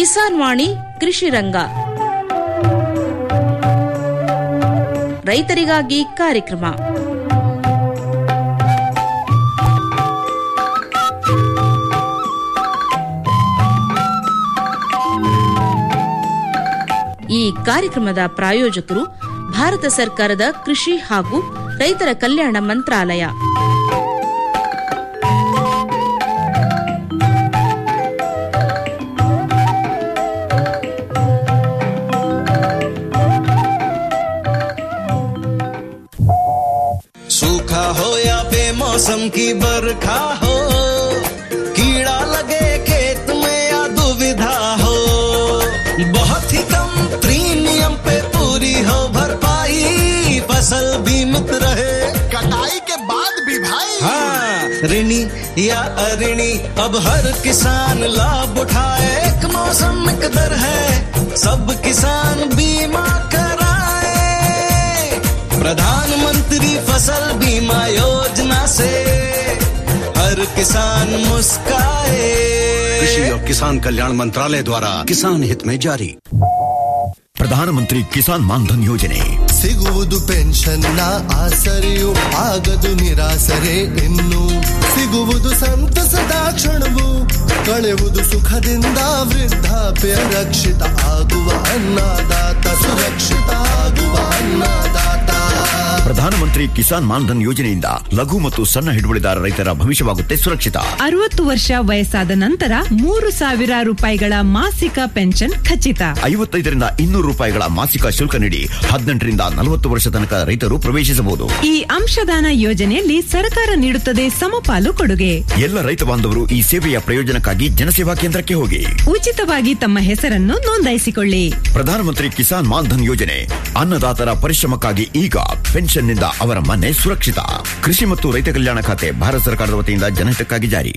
ಕಿಸಾನ್ ವಾಣಿ ಕೃಷಿ ರಂಗ ರೈತರಿಗಾಗಿ ಕಾರ್ಯಕ್ರಮ ಈ ಕಾರ್ಯಕ್ರಮದ ಪ್ರಾಯೋಜಕರು ಭಾರತ ಸರ್ಕಾರದ ಕೃಷಿ ಹಾಗೂ ರೈತರ ಕಲ್ಯಾಣ ಮಂತ್ರಾಲಯ सूखा हो या बेमौसम की बरखा हो कीड़ा लगे खेत में या दुविधा हो बहुत ही कम प्रीमियम पे पूरी हो भरपाई फसल बीमित रहे कटाई के बाद भी भाई हाँ ऋणी या अऋणी अब हर किसान लाभ उठाए एक मौसम एक दर है सब किसान बीमा कराए प्रधानमंत्री फसल बीमा योजना से हर किसान मुस्काए कृषि और किसान कल्याण मंत्रालय द्वारा किसान हित में जारी ಪ್ರಧಾನಮಂತ್ರಿ ಕಿಸಾನ್ ಮಾನ್ಧನ್ ಯೋಜನೆ ಸಿಗುವುದು ಪೆನ್ಷನ್ನ ಆಸರೆಯು ಆಗದು ನಿರಾಸರೆ ಇನ್ನು ಸಿಗುವುದು ಸಂತಸದ ಕ್ಷಣವು ಕಳೆಯುವುದು ಸುಖದಿಂದ ವೃದ್ಧಾಪ್ಯ ರಕ್ಷಿತ ಆಗುವ ಅನ್ನದಾತ ಸುರಕ್ಷಿತ ಆಗುವ ಅನ್ನದಾತ ಪ್ರಧಾನಮಂತ್ರಿ ಕಿಸಾನ್ ಮಾನ್ಧನ್ ಯೋಜನೆಯಿಂದ ಲಘು ಮತ್ತು ಸಣ್ಣ ಹಿಡುವಳಿದಾರ ರೈತರ ಭವಿಷ್ಯವಾಗುತ್ತೆ ಸುರಕ್ಷಿತ ಅರವತ್ತು ವರ್ಷ ವಯಸ್ಸಾದ ನಂತರ ಮೂರು ಸಾವಿರ ರೂಪಾಯಿಗಳ ಮಾಸಿಕ ಪೆನ್ಷನ್ ಖಚಿತ ಐವತ್ತೈದರಿಂದ ಇನ್ನೂರು ರೂಪಾಯಿಗಳ ಮಾಸಿಕ ಶುಲ್ಕ ನೀಡಿ ಹದಿನೆಂಟರಿಂದ ನಲವತ್ತು ವರ್ಷ ತನಕ ರೈತರು ಪ್ರವೇಶಿಸಬಹುದು ಈ ಅಂಶದಾನ ಯೋಜನೆಯಲ್ಲಿ ಸರ್ಕಾರ ನೀಡುತ್ತದೆ ಸಮಪಾಲು ಕೊಡುಗೆ ಎಲ್ಲ ರೈತ ಬಾಂಧವರು ಈ ಸೇವೆಯ ಪ್ರಯೋಜನಕ್ಕಾಗಿ ಜನಸೇವಾ ಕೇಂದ್ರಕ್ಕೆ ಹೋಗಿ ಉಚಿತವಾಗಿ ತಮ್ಮ ಹೆಸರನ್ನು ನೋಂದಾಯಿಸಿಕೊಳ್ಳಿ ಪ್ರಧಾನಮಂತ್ರಿ ಕಿಸಾನ್ ಮಾನ್ಧನ್ ಯೋಜನೆ ಅನ್ನದಾತರ ಪರಿಶ್ರಮಕ್ಕಾಗಿ ಈಗ ಪೆನ್ಷನ್ನಿಂದ ಅವರ ಮನೆ ಸುರಕ್ಷಿತ ಕೃಷಿ ಮತ್ತು ರೈತ ಕಲ್ಯಾಣ ಖಾತೆ ಭಾರತ ಸರ್ಕಾರದ ವತಿಯಿಂದ ಜನಹಿತಕ್ಕಾಗಿ ಜಾರಿ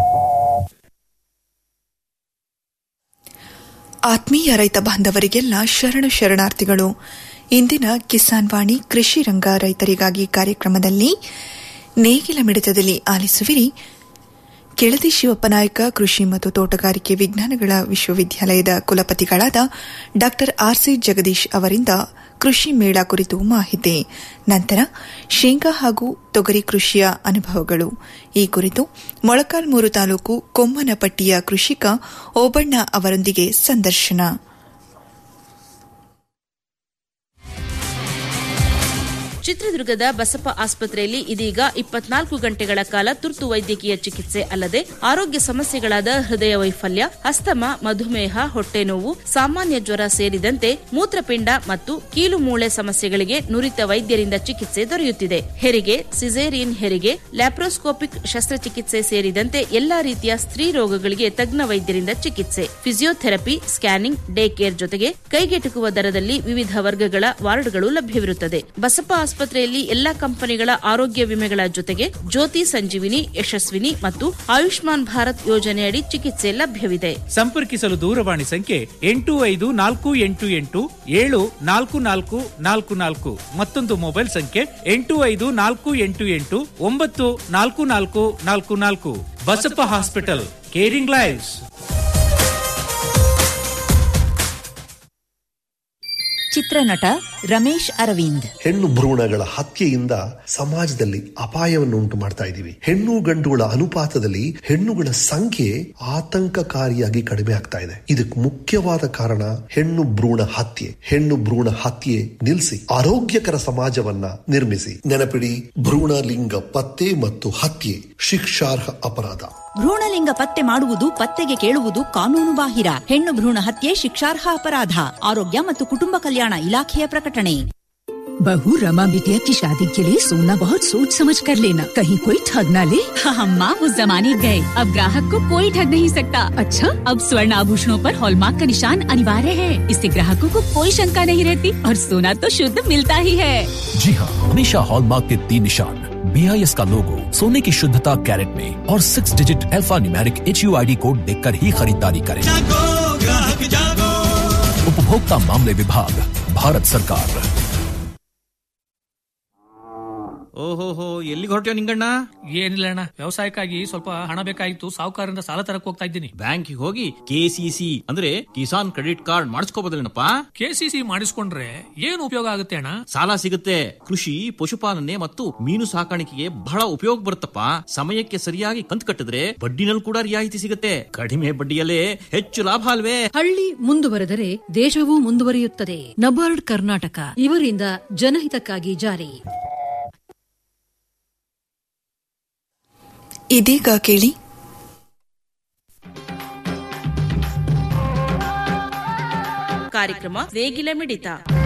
ಆತ್ಮೀಯ ರೈತ ಬಾಂಧವರಿಗೆಲ್ಲ ಶರಣ ಶರಣಾರ್ಥಿಗಳು ಇಂದಿನ ಕಿಸಾನ್ ವಾಣಿ ಕೃಷಿ ರಂಗ ರೈತರಿಗಾಗಿ ಕಾರ್ಯಕ್ರಮದಲ್ಲಿ ನೇಗಿಲ ಮಿಡಿತದಲ್ಲಿ ಆಲಿಸುವಿರಿ ಕೆಳದಿ ಶಿವಪ್ಪ ನಾಯಕ ಕೃಷಿ ಮತ್ತು ತೋಟಗಾರಿಕೆ ವಿಜ್ಞಾನಗಳ ವಿಶ್ವವಿದ್ಯಾಲಯದ ಕುಲಪತಿಗಳಾದ ಡಾ ಆರ್ಸಿ ಜಗದೀಶ್ ಅವರಿಂದ ಕೃಷಿ ಮೇಳ ಕುರಿತು ಮಾಹಿತಿ ನಂತರ ಶೇಂಗಾ ಹಾಗೂ ತೊಗರಿ ಕೃಷಿಯ ಅನುಭವಗಳು ಈ ಕುರಿತು ಮೊಳಕಾಲ್ಮೂರು ತಾಲೂಕು ಕೊಮ್ಮನಪಟ್ಟಿಯ ಕೃಷಿಕ ಓಬಣ್ಣ ಅವರೊಂದಿಗೆ ಸಂದರ್ಶನ ಚಿತ್ರದುರ್ಗದ ಬಸಪ್ಪ ಆಸ್ಪತ್ರೆಯಲ್ಲಿ ಇದೀಗ ಇಪ್ಪತ್ನಾಲ್ಕು ಗಂಟೆಗಳ ಕಾಲ ತುರ್ತು ವೈದ್ಯಕೀಯ ಚಿಕಿತ್ಸೆ ಅಲ್ಲದೆ ಆರೋಗ್ಯ ಸಮಸ್ಯೆಗಳಾದ ಹೃದಯ ವೈಫಲ್ಯ ಅಸ್ತಮ ಮಧುಮೇಹ ಹೊಟ್ಟೆ ನೋವು ಸಾಮಾನ್ಯ ಜ್ವರ ಸೇರಿದಂತೆ ಮೂತ್ರಪಿಂಡ ಮತ್ತು ಕೀಲು ಮೂಳೆ ಸಮಸ್ಯೆಗಳಿಗೆ ನುರಿತ ವೈದ್ಯರಿಂದ ಚಿಕಿತ್ಸೆ ದೊರೆಯುತ್ತಿದೆ ಹೆರಿಗೆ ಸಿಸೇರಿಯನ್ ಹೆರಿಗೆ ಲ್ಯಾಪ್ರೋಸ್ಕೋಪಿಕ್ ಶಸ್ತ್ರಚಿಕಿತ್ಸೆ ಸೇರಿದಂತೆ ಎಲ್ಲಾ ರೀತಿಯ ಸ್ತ್ರೀ ರೋಗಗಳಿಗೆ ತಜ್ಞ ವೈದ್ಯರಿಂದ ಚಿಕಿತ್ಸೆ ಫಿಸಿಯೋಥೆರಪಿ ಸ್ಕ್ಯಾನಿಂಗ್ ಡೇ ಕೇರ್ ಜೊತೆಗೆ ಕೈಗೆಟುಕುವ ದರದಲ್ಲಿ ವಿವಿಧ ವರ್ಗಗಳ ವಾರ್ಡ್ಗಳು ಲಭ್ಯವಿರುತ್ತದೆ ಬಸಪ್ಪ ಆಸ್ಪತ್ರೆಯಲ್ಲಿ ಎಲ್ಲಾ ಕಂಪನಿಗಳ ಆರೋಗ್ಯ ವಿಮೆಗಳ ಜೊತೆಗೆ ಜ್ಯೋತಿ ಸಂಜೀವಿನಿ ಯಶಸ್ವಿನಿ ಮತ್ತು ಆಯುಷ್ಮಾನ್ ಭಾರತ್ ಯೋಜನೆಯಡಿ ಚಿಕಿತ್ಸೆ ಲಭ್ಯವಿದೆ ಸಂಪರ್ಕಿಸಲು ದೂರವಾಣಿ ಸಂಖ್ಯೆ ಎಂಟು ಐದು ನಾಲ್ಕು ಎಂಟು ಎಂಟು ಏಳು ನಾಲ್ಕು ನಾಲ್ಕು ನಾಲ್ಕು ನಾಲ್ಕು ಮತ್ತೊಂದು ಮೊಬೈಲ್ ಸಂಖ್ಯೆ ಎಂಟು ಐದು ನಾಲ್ಕು ಎಂಟು ಎಂಟು ಒಂಬತ್ತು ನಾಲ್ಕು ನಾಲ್ಕು ನಾಲ್ಕು ನಾಲ್ಕು ಬಸಪ್ಪ ಹಾಸ್ಪಿಟಲ್ ಕೇರಿಂಗ್ ಲೈವ್ಸ್ ಚಿತ್ರನಟ ರಮೇಶ್ ಅರವಿಂದ್ ಹೆಣ್ಣು ಭ್ರೂಣಗಳ ಹತ್ಯೆಯಿಂದ ಸಮಾಜದಲ್ಲಿ ಅಪಾಯವನ್ನು ಉಂಟು ಮಾಡ್ತಾ ಇದ್ದೀವಿ ಹೆಣ್ಣು ಗಂಡುಗಳ ಅನುಪಾತದಲ್ಲಿ ಹೆಣ್ಣುಗಳ ಸಂಖ್ಯೆ ಆತಂಕಕಾರಿಯಾಗಿ ಕಡಿಮೆ ಆಗ್ತಾ ಇದೆ ಇದಕ್ಕೆ ಮುಖ್ಯವಾದ ಕಾರಣ ಹೆಣ್ಣು ಭ್ರೂಣ ಹತ್ಯೆ ಹೆಣ್ಣು ಭ್ರೂಣ ಹತ್ಯೆ ನಿಲ್ಲಿಸಿ ಆರೋಗ್ಯಕರ ಸಮಾಜವನ್ನ ನಿರ್ಮಿಸಿ ನೆನಪಿಡಿ ಭ್ರೂಣ ಲಿಂಗ ಪತ್ತೆ ಮತ್ತು ಹತ್ಯೆ ಶಿಕ್ಷಾರ್ಹ ಅಪರಾಧ ಭ್ರೂಣಲಿಂಗ ಪತ್ತೆ ಮಾಡುವುದು ಪತ್ತೆಗೆ ಕೇಳುವುದು ಕಾನೂನು ಬಾಹಿರ ಹೆಣ್ಣು ಭ್ರೂಣ ಹತ್ಯೆ ಶಿಕ್ಷಾರ್ಹ ಅಪರಾಧ ಆರೋಗ್ಯ ಮತ್ತು ಕುಟುಂಬ ಕಲ್ಯಾಣ ಇಲಾಖೆಯ ಪ್ರಕಟಣೆ बहू रमा बिटिया की शादी के लिए सोना बहुत सोच समझ कर लेना कहीं कोई ठग ना ले हम माँ उस जमाने गए अब ग्राहक को कोई ठग नहीं सकता अच्छा अब स्वर्ण आभूषणों पर हॉलमार्क का निशान अनिवार्य है इससे ग्राहकों को कोई शंका नहीं रहती और सोना तो शुद्ध मिलता ही है जी हाँ हमेशा हॉलमार्क के तीन निशान बी आई एस का लोगो सोने की शुद्धता कैरेट में और six digit alpha numeric H U I D code देख कर ही खरीदारी करें उपभोक्ता मामले विभाग भारत सरकार ಓಹೋಹೋ ಎಲ್ಲಿಗೆ ಹೊರಟ್ಯೋ ನಿಂಗಣ್ಣ ಏನಿಲ್ಲ ಅಣ್ಣ ವ್ಯವಸಾಯಕ್ಕಾಗಿ ಸ್ವಲ್ಪ ಹಣ ಬೇಕಾಗಿತ್ತು ಸಾಹುಕಾರರಿಂದ ಸಾಲ ತರಕ್ ಹೋಗ್ತಾ ಇದ್ದೀನಿ ಬ್ಯಾಂಕಿಗೆ ಹೋಗಿ ಕೆಸಿಸಿ ಅಂದ್ರೆ ಕಿಸಾನ್ ಕ್ರೆಡಿಟ್ ಕಾರ್ಡ್ ಮಾಡಿಸ್ಕೋಬೋದಲ್ಲೇನಪ್ಪ ಕೆಸಿಸಿ ಮಾಡಿಸ್ಕೊಂಡ್ರೆ ಏನ್ ಉಪಯೋಗ ಆಗುತ್ತೆ ಅಣ್ಣ ಸಾಲ ಸಿಗುತ್ತೆ ಕೃಷಿ ಪಶುಪಾಲನೆ ಮತ್ತು ಮೀನು ಸಾಕಾಣಿಕೆಗೆ ಬಹಳ ಉಪಯೋಗ ಬರುತ್ತಪ್ಪ ಸಮಯಕ್ಕೆ ಸರಿಯಾಗಿ ಕಂತು ಕಟ್ಟಿದ್ರೆ ಬಡ್ಡಿನಲ್ಲಿ ಕೂಡ ರಿಯಾಯಿತಿ ಸಿಗುತ್ತೆ ಕಡಿಮೆ ಬಡ್ಡಿಯಲ್ಲೇ ಹೆಚ್ಚು ಲಾಭ ಅಲ್ವೇ ಹಳ್ಳಿ ಮುಂದುವರೆದರೆ ದೇಶವೂ ಮುಂದುವರಿಯುತ್ತದೆ ನಬಾರ್ಡ್ ಕರ್ನಾಟಕ ಇವರಿಂದ ಜನಹಿತಕ್ಕಾಗಿ ಜಾರಿ ಇದೀಗ ಕೇಳಿ ಕಾರ್ಯಕ್ರಮ ನೇಗಿಲ ಮಿಡಿತ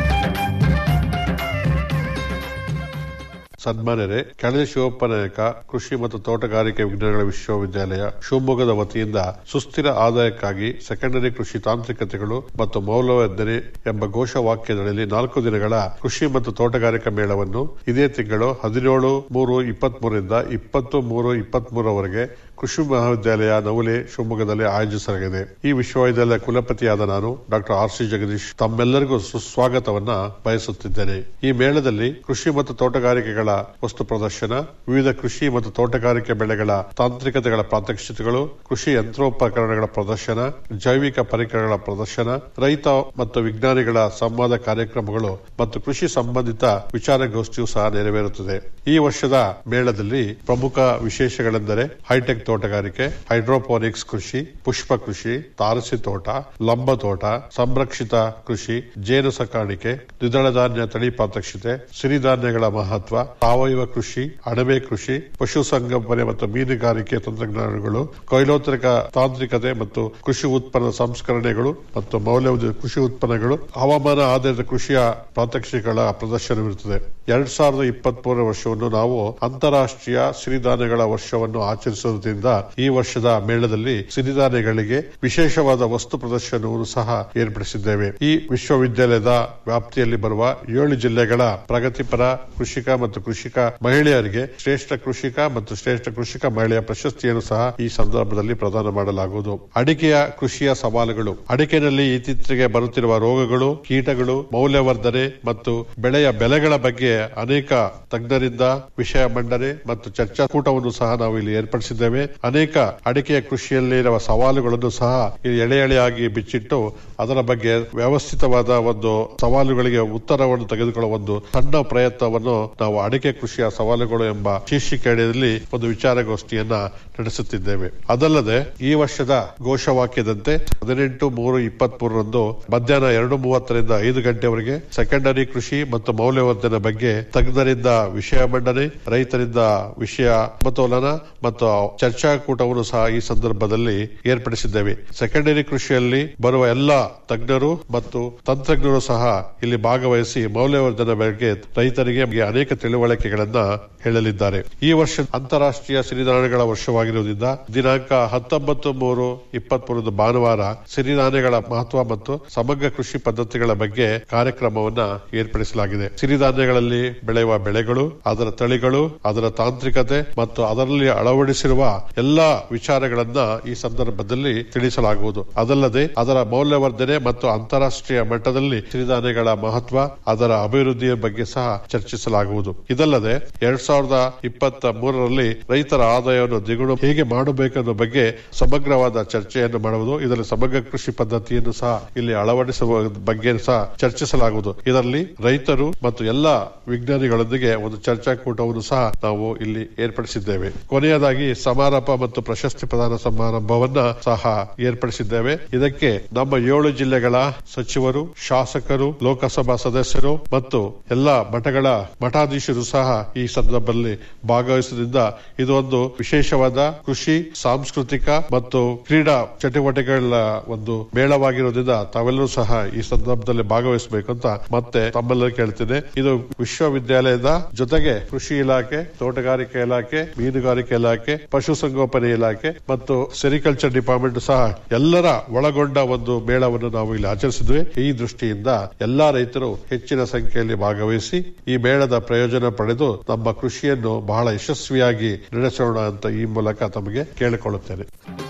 ಸನ್ಮಾನ್ಯರೇ ಕೆಳದಿ ಶಿವಪ್ಪ ನಾಯಕ ಕೃಷಿ ಮತ್ತು ತೋಟಗಾರಿಕೆ ವಿಜ್ಞಾನಗಳ ವಿಶ್ವವಿದ್ಯಾಲಯ ಶಿವಮೊಗ್ಗದ ವತಿಯಿಂದ ಸುಸ್ಥಿರ ಆದಾಯಕ್ಕಾಗಿ ಸೆಕೆಂಡರಿ ಕೃಷಿ ತಾಂತ್ರಿಕತೆಗಳು ಮತ್ತು ಮೌಲ್ಯವರ್ಧನೆ ಎಂಬ ಘೋಷವಾಕ್ಯದಲ್ಲಿ ನಾಲ್ಕು ದಿನಗಳ ಕೃಷಿ ಮತ್ತು ತೋಟಗಾರಿಕಾ ಮೇಳವನ್ನು ಇದೇ ತಿಂಗಳು ಹದಿನೇಳು ಮೂರು ಇಪ್ಪತ್ತ್ ಮೂರರಿಂದ ಇಪ್ಪತ್ತು ಮೂರು ಇಪ್ಪತ್ತ್ ಮೂರವರೆಗೆ ಕೃಷಿ ಮಹಾವಿದ್ಯಾಲಯ ನವಲೆ ಶಿವಮೊಗ್ಗದಲ್ಲಿ ಆಯೋಜಿಸಲಾಗಿದೆ ಈ ವಿಶ್ವವಿದ್ಯಾಲಯ ಕುಲಪತಿಯಾದ ನಾನು ಡಾಕ್ಟರ್ ಆರ್ ಸಿ ಜಗದೀಶ್ ತಮ್ಮೆಲ್ಲರಿಗೂ ಸುಸ್ವಾಗತವನ್ನ ಬಯಸುತ್ತಿದ್ದೇನೆ ಈ ಮೇಳದಲ್ಲಿ ಕೃಷಿ ಮತ್ತು ತೋಟಗಾರಿಕೆಗಳ ವಸ್ತು ಪ್ರದರ್ಶನ ವಿವಿಧ ಕೃಷಿ ಮತ್ತು ತೋಟಗಾರಿಕೆ ಬೆಳೆಗಳ ತಾಂತ್ರಿಕತೆಗಳ ಪ್ರಾತ್ಯಕ್ಷಿತೆಗಳು ಕೃಷಿ ಯಂತ್ರೋಪಕರಣಗಳ ಪ್ರದರ್ಶನ ಜೈವಿಕ ಪರಿಕರಗಳ ಪ್ರದರ್ಶನ ರೈತ ಮತ್ತು ವಿಜ್ಞಾನಿಗಳ ಸಂವಾದ ಕಾರ್ಯಕ್ರಮಗಳು ಮತ್ತು ಕೃಷಿ ಸಂಬಂಧಿತ ವಿಚಾರಗೋಷ್ಠಿಯು ಸಹ ನೆರವೇರುತ್ತದೆ ಈ ವರ್ಷದ ಮೇಳದಲ್ಲಿ ಪ್ರಮುಖ ವಿಶೇಷಗಳೆಂದರೆ ಹೈಟೆಕ್ ತೋಟಗಾರಿಕೆ ಹೈಡ್ರೋಪೋನಿಕ್ಸ್ ಕೃಷಿ ಪುಷ್ಪ ಕೃಷಿ ತಾರಸಿ ತೋಟ ಲಂಬ ತೋಟ ಸಂರಕ್ಷಿತ ಕೃಷಿ ಜೇನು ಸಾಕಾಣಿಕೆ ದ್ವಿದಳ ಧಾನ್ಯ ತಳಿ ಪ್ರಾತ್ಯಕ್ಷಿತೆ ಸಿರಿಧಾನ್ಯಗಳ ಮಹತ್ವ ಸಾವಯವ ಕೃಷಿ ಅಣಬೆ ಕೃಷಿ ಪಶು ಸಂಗೋಪನೆ ಮತ್ತು ಮೀನುಗಾರಿಕೆ ತಂತ್ರಜ್ಞಾನಗಳು ಕೊಯ್ಲೋತ್ತರಿಕ ತಾಂತ್ರಿಕತೆ ಮತ್ತು ಕೃಷಿ ಉತ್ಪನ್ನ ಸಂಸ್ಕರಣೆಗಳು ಮತ್ತು ಮೌಲ್ಯವರ್ಧಿತ ಕೃಷಿ ಉತ್ಪನ್ನಗಳು ಹವಾಮಾನ ಆಧಾರಿತ ಕೃಷಿಯ ಪ್ರಾತ್ಯಕ್ಷಿಕೆಗಳ ಪ್ರದರ್ಶನವಿರುತ್ತದೆ ಎರಡ್ ಸಾವಿರದ ಇಪ್ಪತ್ತ್ ಮೂರನೇ ವರ್ಷವನ್ನು ನಾವು ಅಂತಾರಾಷ್ಟ್ರೀಯ ಸಿರಿಧಾನ್ಯಗಳ ವರ್ಷವನ್ನು ಆಚರಿಸುವುದರಿಂದ ಈ ವರ್ಷದ ಮೇಳದಲ್ಲಿ ಸಿರಿಧಾನ್ಯಗಳಿಗೆ ವಿಶೇಷವಾದ ವಸ್ತು ಪ್ರದರ್ಶನವನ್ನು ಸಹ ಏರ್ಪಡಿಸಿದ್ದೇವೆ ಈ ವಿಶ್ವವಿದ್ಯಾಲಯದ ವ್ಯಾಪ್ತಿಯಲ್ಲಿ ಬರುವ ಏಳು ಜಿಲ್ಲೆಗಳ ಪ್ರಗತಿಪರ ಕೃಷಿಕ ಮತ್ತು ಕೃಷಿಕ ಮಹಿಳೆಯರಿಗೆ ಶ್ರೇಷ್ಠ ಕೃಷಿಕ ಮತ್ತು ಶ್ರೇಷ್ಠ ಕೃಷಿಕ ಮಹಿಳೆಯ ಪ್ರಶಸ್ತಿಯನ್ನು ಸಹ ಈ ಸಂದರ್ಭದಲ್ಲಿ ಪ್ರದಾನ ಮಾಡಲಾಗುವುದು ಅಡಿಕೆಯ ಕೃಷಿಯ ಸವಾಲುಗಳು ಅಡಿಕೆನಲ್ಲಿ ಇತ್ತೀಚೆಗೆ ಬರುತ್ತಿರುವ ರೋಗಗಳು ಕೀಟಗಳು ಮೌಲ್ಯವರ್ಧನೆ ಮತ್ತು ಬೆಳೆಯ ಬೆಲೆಗಳ ಬಗ್ಗೆ ಅನೇಕ ತಜ್ಞರಿಂದ ವಿಷಯ ಮಂಡನೆ ಮತ್ತು ಚರ್ಚಾಕೂಟವನ್ನು ಸಹ ನಾವು ಇಲ್ಲಿ ಏರ್ಪಡಿಸಿದ್ದೇವೆ ಅನೇಕ ಅಡಿಕೆಯ ಕೃಷಿಯಲ್ಲಿರುವ ಸವಾಲುಗಳನ್ನು ಸಹ ಇಲ್ಲಿ ಎಳೆ ಎಳೆಯಾಗಿ ಬಿಚ್ಚಿಟ್ಟು ಅದರ ಬಗ್ಗೆ ವ್ಯವಸ್ಥಿತವಾದ ಒಂದು ಸವಾಲುಗಳಿಗೆ ಉತ್ತರವನ್ನು ತೆಗೆದುಕೊಳ್ಳುವ ಒಂದು ಸಣ್ಣ ಪ್ರಯತ್ನವನ್ನು ನಾವು ಅಡಿಕೆ ಕೃಷಿಯ ಸವಾಲುಗಳು ಎಂಬ ಶೀರ್ಷಿಕೆ ಅಡಿಯಲ್ಲಿ ಒಂದು ವಿಚಾರಗೋಷ್ಠಿಯನ್ನ ನಡೆಸುತ್ತಿದ್ದೇವೆ ಅದಲ್ಲದೆ ಈ ವರ್ಷದ ಘೋಷವಾಕ್ಯದಂತೆ ಹದಿನೆಂಟು ಮೂರು ಇಪ್ಪತ್ತ್ ಮೂರರಂದು ಮಧ್ಯಾಹ್ನ ಎರಡು ಮೂವತ್ತರಿಂದ ಐದು ಗಂಟೆವರೆಗೆ ಸೆಕೆಂಡರಿ ಕೃಷಿ ಮತ್ತು ಮೌಲ್ಯವರ್ಧನೆ ಬಗ್ಗೆ ತಜ್ಞರಿಂದ ವಿಷಯ ಮಂಡನೆ ರೈತರಿಂದ ವಿಷಯ ಸಮತೋಲನ ಮತ್ತು ಚರ್ಚಾಕೂಟವನ್ನು ಸಹ ಈ ಸಂದರ್ಭದಲ್ಲಿ ಏರ್ಪಡಿಸಿದ್ದೇವೆ ಸೆಕೆಂಡರಿ ಕೃಷಿಯಲ್ಲಿ ಬರುವ ಎಲ್ಲ ತಜ್ಞರು ಮತ್ತು ತಂತ್ರಜ್ಞರು ಸಹ ಇಲ್ಲಿ ಭಾಗವಹಿಸಿ ಮೌಲ್ಯವರ್ಧನೆ ಬಗ್ಗೆ ರೈತರಿಗೆ ಅನೇಕ ತಿಳುವಳಿಕೆಗಳನ್ನ ಹೇಳಲಿದ್ದಾರೆ ಈ ವರ್ಷ ಅಂತಾರಾಷ್ಟ್ರೀಯ ಸಿರಿಧಾನ್ಯಗಳ ವರ್ಷವಾಗಿರುವುದರಿಂದ ದಿನಾಂಕ ಹತ್ತೊಂಬತ್ತು ಮೂರು ಇಪ್ಪತ್ತ್ ಮೂರದು ಭಾನುವಾರ ಸಿರಿಧಾನ್ಯಗಳ ಮಹತ್ವ ಮತ್ತು ಸಮಗ್ರ ಕೃಷಿ ಪದ್ಧತಿಗಳ ಬಗ್ಗೆ ಕಾರ್ಯಕ್ರಮವನ್ನ ಏರ್ಪಡಿಸಲಾಗಿದೆ ಸಿರಿಧಾನ್ಯಗಳಲ್ಲಿ ಬೆಳೆಯುವ ಬೆಳೆಗಳು ಅದರ ತಳಿಗಳು ಅದರ ತಾಂತ್ರಿಕತೆ ಮತ್ತು ಅದರಲ್ಲಿ ಅಳವಡಿಸಿರುವ ಎಲ್ಲಾ ವಿಚಾರಗಳನ್ನ ಈ ಸಂದರ್ಭದಲ್ಲಿ ತಿಳಿಸಲಾಗುವುದು ಅದಲ್ಲದೆ ಅದರ ಮೌಲ್ಯವರ್ಧನೆ ಮತ್ತು ಅಂತಾರಾಷ್ಟ್ರೀಯ ಮಟ್ಟದಲ್ಲಿ ಸಿರಿಧಾನ್ಯಗಳ ಮಹತ್ವ ಅದರ ಅಭಿವೃದ್ಧಿಯ ಬಗ್ಗೆ ಸಹ ಚರ್ಚಿಸಲಾಗುವುದು ಇದಲ್ಲದೆ ಎರಡ್ ಸಾವಿರದ ಇಪ್ಪತ್ತ ಮೂರರಲ್ಲಿ ರೈತರ ಆದಾಯವನ್ನು ದ್ವಿಗುಣ ಹೇಗೆ ಮಾಡಬೇಕೆನ್ನೋ ಬಗ್ಗೆ ಸಮಗ್ರವಾದ ಚರ್ಚೆಯನ್ನು ಮಾಡುವುದು ಇದರಲ್ಲಿ ಸಮಗ್ರ ಕೃಷಿ ಪದ್ಧತಿಯನ್ನು ಸಹ ಇಲ್ಲಿ ಅಳವಡಿಸುವ ಬಗ್ಗೆ ಸಹ ಚರ್ಚಿಸಲಾಗುವುದು ಇದರಲ್ಲಿ ರೈತರು ಮತ್ತು ಎಲ್ಲ ವಿಜ್ಞಾನಿಗಳೊಂದಿಗೆ ಒಂದು ಚರ್ಚಾಕೂಟವನ್ನು ಸಹ ನಾವು ಇಲ್ಲಿ ಏರ್ಪಡಿಸಿದ್ದೇವೆ ಕೊನೆಯದಾಗಿ ಸಮಾರಂಭ ಮತ್ತು ಪ್ರಶಸ್ತಿ ಪ್ರದಾನ ಸಮಾರಂಭವನ್ನ ಸಹ ಏರ್ಪಡಿಸಿದ್ದೇವೆ ಇದಕ್ಕೆ ನಮ್ಮ ಏಳು ಜಿಲ್ಲೆಗಳ ಸಚಿವರು ಶಾಸಕರು ಲೋಕಸಭಾ ಸದಸ್ಯರು ಮತ್ತು ಎಲ್ಲ ಮಠಗಳ ಮಠಾಧೀಶರು ಸಹ ಈ ಸಂದರ್ಭದಲ್ಲಿ ಭಾಗವಹಿಸುವುದರಿಂದ ಇದು ಒಂದು ವಿಶೇಷವಾದ ಕೃಷಿ ಸಾಂಸ್ಕೃತಿಕ ಮತ್ತು ಕ್ರೀಡಾ ಚಟುವಟಿಕೆಗಳ ಒಂದು ಮೇಳವಾಗಿರುವುದರಿಂದ ತಾವೆಲ್ಲರೂ ಸಹ ಈ ಸಂದರ್ಭದಲ್ಲಿ ಭಾಗವಹಿಸಬೇಕು ಅಂತ ಮತ್ತೆ ತಮ್ಮೆಲ್ಲರೂ ಕೇಳ್ತೇನೆ ಇದು ವಿಶ್ವವಿದ್ಯಾಲಯದ ಜೊತೆಗೆ ಕೃಷಿ ಇಲಾಖೆ ತೋಟಗಾರಿಕೆ ಇಲಾಖೆ ಮೀನುಗಾರಿಕೆ ಇಲಾಖೆ ಪಶುಸಂಗೋಪನೆ ಇಲಾಖೆ ಮತ್ತು ಸೆರಿಕಲ್ಚರ್ ಡಿಪಾರ್ಟ್ಮೆಂಟ್ ಸಹ ಎಲ್ಲರ ಒಳಗೊಂಡ ಒಂದು ಮೇಳವನ್ನು ನಾವು ಇಲ್ಲಿ ಆಚರಿಸಿದ್ವಿ ಈ ದೃಷ್ಟಿಯಿಂದ ಎಲ್ಲಾ ರೈತರು ಹೆಚ್ಚಿನ ಸಂಖ್ಯೆಯಲ್ಲಿ ಭಾಗವಹಿಸಿ ಈ ಮೇಳದ ಪ್ರಯೋಜನ ಪಡೆದು ನಮ್ಮ ಕೃಷಿಯನ್ನು ಬಹಳ ಯಶಸ್ವಿಯಾಗಿ ನಡೆಸೋಣ ಅಂತ ಈ ಮೂಲಕ ತಮಗೆ ಕೇಳಿಕೊಳ್ಳುತ್ತೇನೆ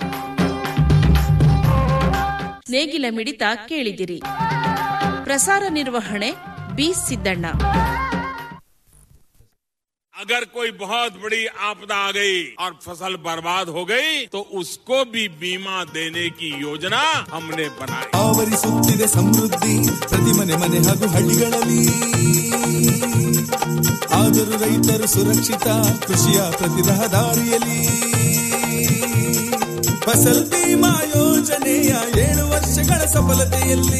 ನೇಗಿಲ ಮಿಡಿತ ಕೇಳಿದಿರಿ ಪ್ರಸಾರ ನಿರ್ವಹಣೆ ಬಿ ಸಿದ್ದಣ್ಣ अगर कोई बहुत बड़ी आपदा आ गई और फसल बर्बाद हो गई तो उसको भी बीमा देने की योजना हमने बनाई ಆವರಿಸುತ್ತಿದೆ ಸಮೃದ್ಧಿ ಪ್ರತಿ ಮನೆ ಮನೆ ಹಾಗೂ ಹಳ್ಳಿಗಳಲ್ಲಿ ಆದರೂ ರೈತರು ಸುರಕ್ಷಿತ ಕೃಷಿಯ ಪ್ರತಿ ರಹದಾರಿಯಲ್ಲಿ ಫಸಲ್ ಬಿಮಾ ಯೋಜನೆಯ ಏಳು ವರ್ಷಗಳ ಸಫಲತೆಯಲ್ಲಿ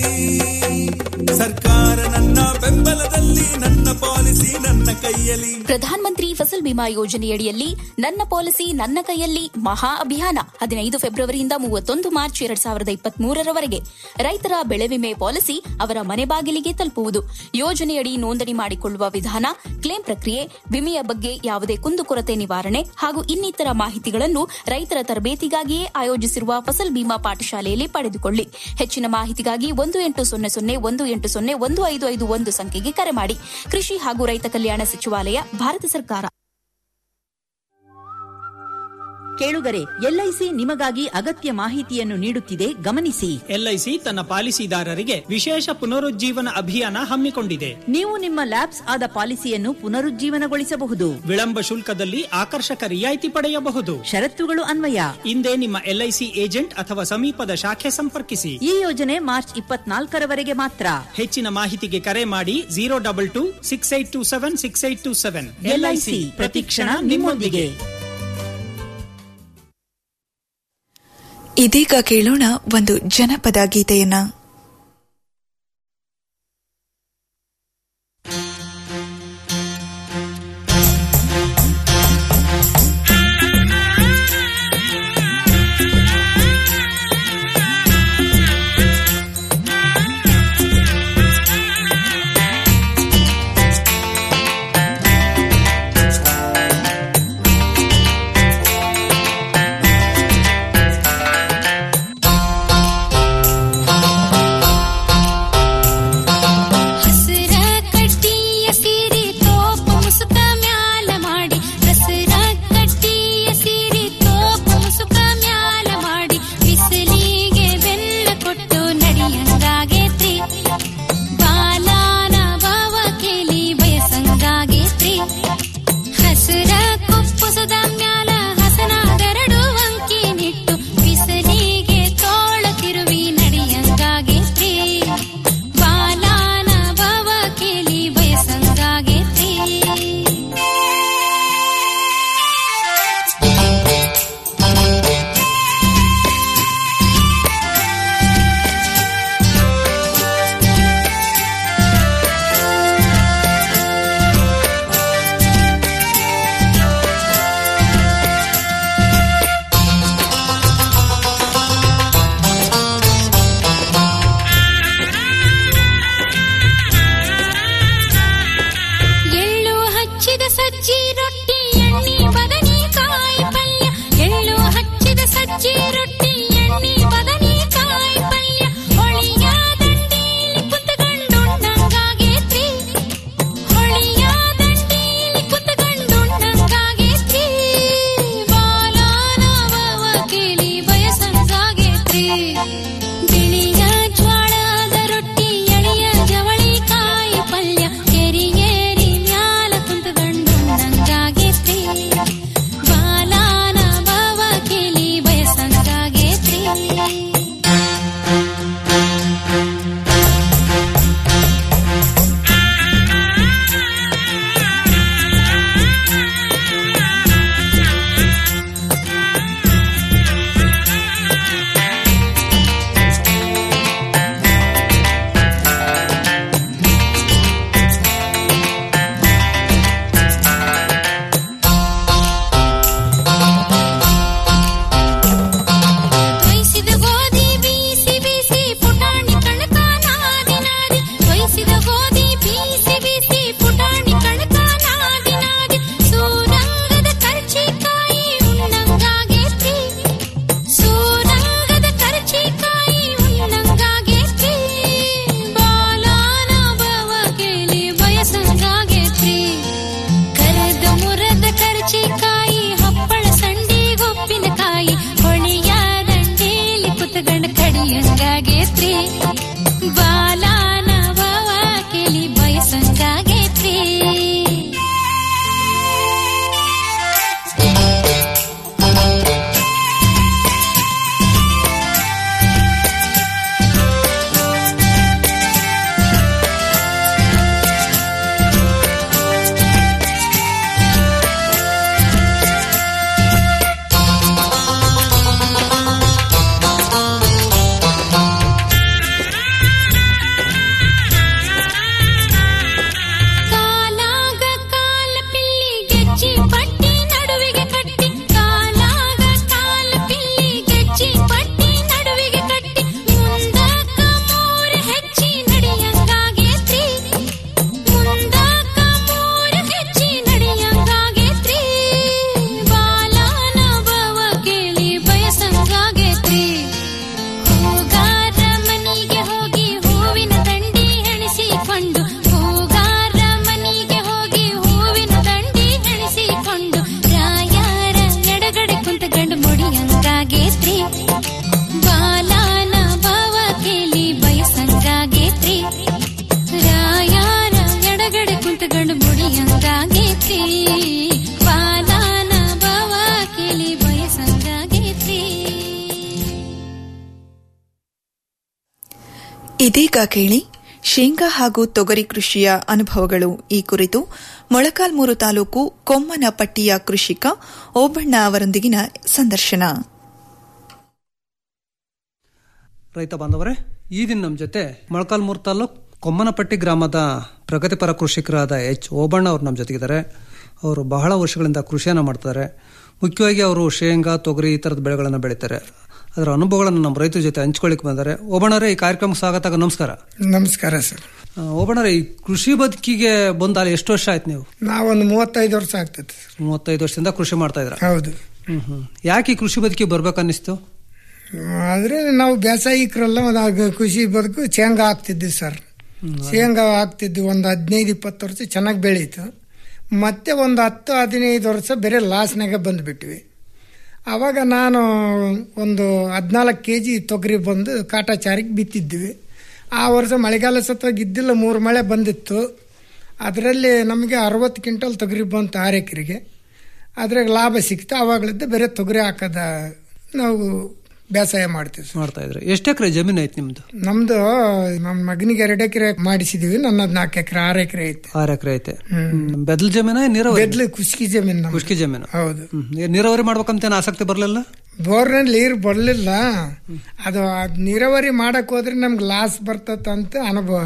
ಸರ್ಕಾರ ನನ್ನ ಬೆಂಬಲದಲ್ಲಿ ನನ್ನ ಪಾಲಿಸಿ ನನ್ನ ಕೈಯಲ್ಲಿ ಪ್ರಧಾನ ಮಂತ್ರಿ ಫಸಲ್ ಬಿಮಾ ಯೋಜನೆಯಡಿಯಲ್ಲಿ ನನ್ನ ಪಾಲಿಸಿ ನನ್ನ ಕೈಯಲ್ಲಿ ಮಹಾ ಅಭಿಯಾನ ಹದಿನೈದು ಫೆಬ್ರವರಿಯಿಂದ ಮೂವತ್ತೊಂದು ಮಾರ್ಚ್ ಎರಡ್ ಸಾವಿರದ ಇಪ್ಪತ್ತ್ ಮೂರರವರೆಗೆ ರೈತರ ಬೆಳೆ ವಿಮೆ ಪಾಲಿಸಿ ಅವರ ಮನೆ ಬಾಗಿಲಿಗೆ ತಲುಪುವುದು ಯೋಜನೆಯಡಿ ನೋಂದಣಿ ಮಾಡಿಕೊಳ್ಳುವ ವಿಧಾನ ಕ್ಲೇಮ್ ಪ್ರಕ್ರಿಯೆ ವಿಮೆಯ ಬಗ್ಗೆ ಯಾವುದೇ ಕುಂದುಕೊರತೆ ನಿವಾರಣೆ ಹಾಗೂ ಇನ್ನಿತರ ಮಾಹಿತಿಗಳನ್ನು ರೈತರ ತರಬೇತಿಗಾಗಿಯೇ ಆಯೋಜಿಸಿರುವ ಫಸಲ್ ಬಿಮಾ ಪಾಠಶಾಲೆಯಲ್ಲಿ ಪಡೆದುಕೊಳ್ಳಿ ಹೆಚ್ಚಿನ ಮಾಹಿತಿಗಾಗಿ ಒಂದು ಎಂಟು ಸೊನ್ನೆ ಸೊನ್ನೆ ಒಂದು ಎಂಟು ಸೊನ್ನೆ ಒಂದು ಐದು ಐದು ಒಂದು ಸಂಖ್ಯೆಗೆ ಕರೆ ಮಾಡಿ ಕೃಷಿ ಹಾಗೂ ರೈತ ಕಲ್ಯಾಣ ಸಚಿವಾಲಯ ಭಾರತ ಸರ್ಕಾರ ಕೇಳುಗರೆ ಎಲ್ಐಸಿ ನಿಮಗಾಗಿ ಅಗತ್ಯ ಮಾಹಿತಿಯನ್ನು ನೀಡುತ್ತಿದೆ ಗಮನಿಸಿ ಎಲ್ಐಸಿ ತನ್ನ ಪಾಲಿಸಿದಾರರಿಗೆ ವಿಶೇಷ ಪುನರುಜ್ಜೀವನ ಅಭಿಯಾನ ಹಮ್ಮಿಕೊಂಡಿದೆ ನೀವು ನಿಮ್ಮ ಲ್ಯಾಬ್ಸ್ ಆದ ಪಾಲಿಸಿಯನ್ನು ಪುನರುಜ್ಜೀವನಗೊಳಿಸಬಹುದು ವಿಳಂಬ ಶುಲ್ಕದಲ್ಲಿ ಆಕರ್ಷಕ ರಿಯಾಯಿತಿ ಪಡೆಯಬಹುದು ಷರತ್ತುಗಳು ಅನ್ವಯ ಹಿಂದೆ ನಿಮ್ಮ ಎಲ್ಐಸಿ ಏಜೆಂಟ್ ಅಥವಾ ಸಮೀಪದ ಶಾಖೆ ಸಂಪರ್ಕಿಸಿ ಈ ಯೋಜನೆ ಮಾರ್ಚ್ ಇಪ್ಪತ್ನಾಲ್ಕರವರೆಗೆ ಮಾತ್ರ ಹೆಚ್ಚಿನ ಮಾಹಿತಿಗೆ ಕರೆ ಮಾಡಿ zero double two six eight two seven six eight two seven LIC ಪ್ರತಿಕ್ಷಣ ನಿಮ್ಮೊಂದಿಗೆ ಇದೀಗ ಕೇಳೋಣ ಒಂದು ಜನಪದ ಗೀತೆಯನ್ನ ಆ ಬಯಸಂಗಾಗೇತ್ರಿ ಬಾಲಾನ ಬಾವ ಕೇಳಿ ಬಯಸಂಗಾಗೇತ್ರಿ ರಾಯಾರ ಎಡಗಡೆ ಕುಂತಗಂಡು ಮುಡಿಯಂಗಾಗೇತ್ರಿ ಬಾಲಾನ ಬಾವ ಕೇಳಿ ಬಯಸಂಗಾಗೇತ್ರಿ ಇದೀಗ ಕೇಳಿ ಶೇಂಗಾ ಹಾಗೂ ತೊಗರಿ ಕೃಷಿಯ ಅನುಭವಗಳು ಈ ಕುರಿತು ಮೊಳಕಾಲ್ಮೂರು ತಾಲೂಕು ಕೊಮ್ಮನಪಟ್ಟಿಯ ಕೃಷಿಕ ಓಬಣ್ಣ ಅವರೊಂದಿಗಿನ ಸಂದರ್ಶನ ರೈತ ಬಾಂಧವರೇ ಈ ದಿನ ನಮ್ಮ ಜೊತೆ ಮೊಳಕಾಲ್ಮೂರು ತಾಲೂಕ್ ಕೊಮ್ಮನಪಟ್ಟಿ ಗ್ರಾಮದ ಪ್ರಗತಿಪರ ಕೃಷಿಕರಾದ ಎಚ್ ಓಬಣ್ಣ ಅವರು ನಮ್ಮ ಜೊತೆಗಿದ್ದಾರೆ ಅವರು ಬಹಳ ವರ್ಷಗಳಿಂದ ಕೃಷಿಯನ್ನು ಮಾಡ್ತಾರೆ ಮುಖ್ಯವಾಗಿ ಅವರು ಶೇಂಗಾ ತೊಗರಿ ಈ ಥರದ ಬೆಳೆಗಳನ್ನು ಬೆಳೀತಾರೆ ಅದರ ಅನುಭವಗಳನ್ನು ನಮ್ಮ ರೈತರ ಜೊತೆ ಹಂಚ್ಕೊಳ್ಳಿಕ್ಕೆ ಬಂದರೆ ಓಬಣ್ಣರೇ ಈ ಕಾರ್ಯಕ್ರಮಕ್ಕೆ ಸ್ವಾಗತ ನಮಸ್ಕಾರ ನಮಸ್ಕಾರ ಸರ್ ಆ, ಓಬಣ್ಣರೇ ಈ ಕೃಷಿ ಬದುಕಿಗೆ ಬಂದಾಲ ಎಷ್ಟು ವರ್ಷ ಆಯ್ತು ನೀವು ನಾವೊಂದು ಮೂವತ್ತೈದು ವರ್ಷ ಆಗ್ತೈತೆ ಸರ್ ಮೂವತ್ತೈದು ವರ್ಷದಿಂದ ಕೃಷಿ ಮಾಡ್ತಾ ಇದ್ರ ಹೌದು ಹ್ಮ್ ಹ್ಮ್ ಯಾಕೆ ಈ ಕೃಷಿ ಬದುಕಿಗೆ ಬರ್ಬೇಕನ್ನಿಸ್ತು ಆದ್ರೆ ನಾವು ಬೇಸಾಯಿಕರೆಲ್ಲ ಅದಾಗ ಖುಷಿ ಬದುಕು ಶೇಂಗಾ ಹಾಕ್ತಿದ್ವಿ ಸರ್ ಶೇಂಗಾ ಹಾಕ್ತಿದ್ವಿ ಒಂದು ಹದಿನೈದು ಇಪ್ಪತ್ತು ವರ್ಷ ಚೆನ್ನಾಗಿ ಬೆಳೀತು ಮತ್ತೆ ಒಂದು ಹತ್ತು ಹದಿನೈದು ವರ್ಷ ಬೇರೆ ಲಾಸ್ನಾಗ ಬಂದುಬಿಟ್ವಿ ಆವಾಗ ನಾನು ಒಂದು ಹದಿನಾಲ್ಕು ಕೆ ಜಿ ತೊಗರಿ ಬಂದು ಕಾಟಾಚಾರಿಗೆ ಬಿತ್ತಿದ್ವಿ ಆ ವರ್ಷ ಮಳೆಗಾಲ ಸತ್ವಾಗಿ ಇದ್ದಿಲ್ಲ ಮೂರು ಮಳೆ ಬಂದಿತ್ತು ಅದರಲ್ಲಿ ನಮಗೆ ಅರವತ್ತು ಕ್ವಿಂಟಲ್ ತೊಗರಿ ಬಂತು ಆರು ಎಕರೆಗೆ ಅದ್ರಾಗ ಲಾಭ ಸಿಕ್ತು ಆವಾಗಲಿದ್ದ ಬೇರೆ ತೊಗರಿ ಹಾಕದ ನಾವು ಬೇಸಾಯ ಮಾಡ್ತೀವಿ ಸರ್. ಮಾಡ್ತಾ ಇದ್ರೆ ಎಷ್ಟು ಎಕರೆ ಜಮೀನು ಐತೆ ನಿಮ್ದು ನಮ್ದು ನಮ್ಮ ಮಗನಿಗೆ ಎರಡು ಎಕರೆ ಮಾಡಿಸಿದೀವಿ ನನ್ನದು ನಾಲ್ಕು ಎಕರೆ ಆರು ಎಕರೆ ಐತೆ ಆರು ಎಕರೆ ಐತೆ ಬೆದಲ್ ಜಮೀನ ನೀರಾವರಿ ಬೆದ್ಲು ಖುಷ್ಕಿ ಜಮೀನು ನಮ್ದು. ಖುಷ್ಕಿ ಜಮೀನು ಹೌದು ಹ್ಮ್. ಏನ್ ನೀರಾವರಿ ಮಾಡ್ಬೇಕಂತ ಏನ್ ಆಸಕ್ತಿ ಬರ್ಲಿಲ್ಲ ಬೋರ್ನಲ್ಲಿ ನೀರು ಬರಲಿಲ್ಲ ಅದು ಅದ್ ನೀರಾವರಿ ಮಾಡಕ್ ಹೋದ್ರೆ ನಮ್ಗೆ ಲಾಸ್ ಬರ್ತದಂತ ಅನುಭವ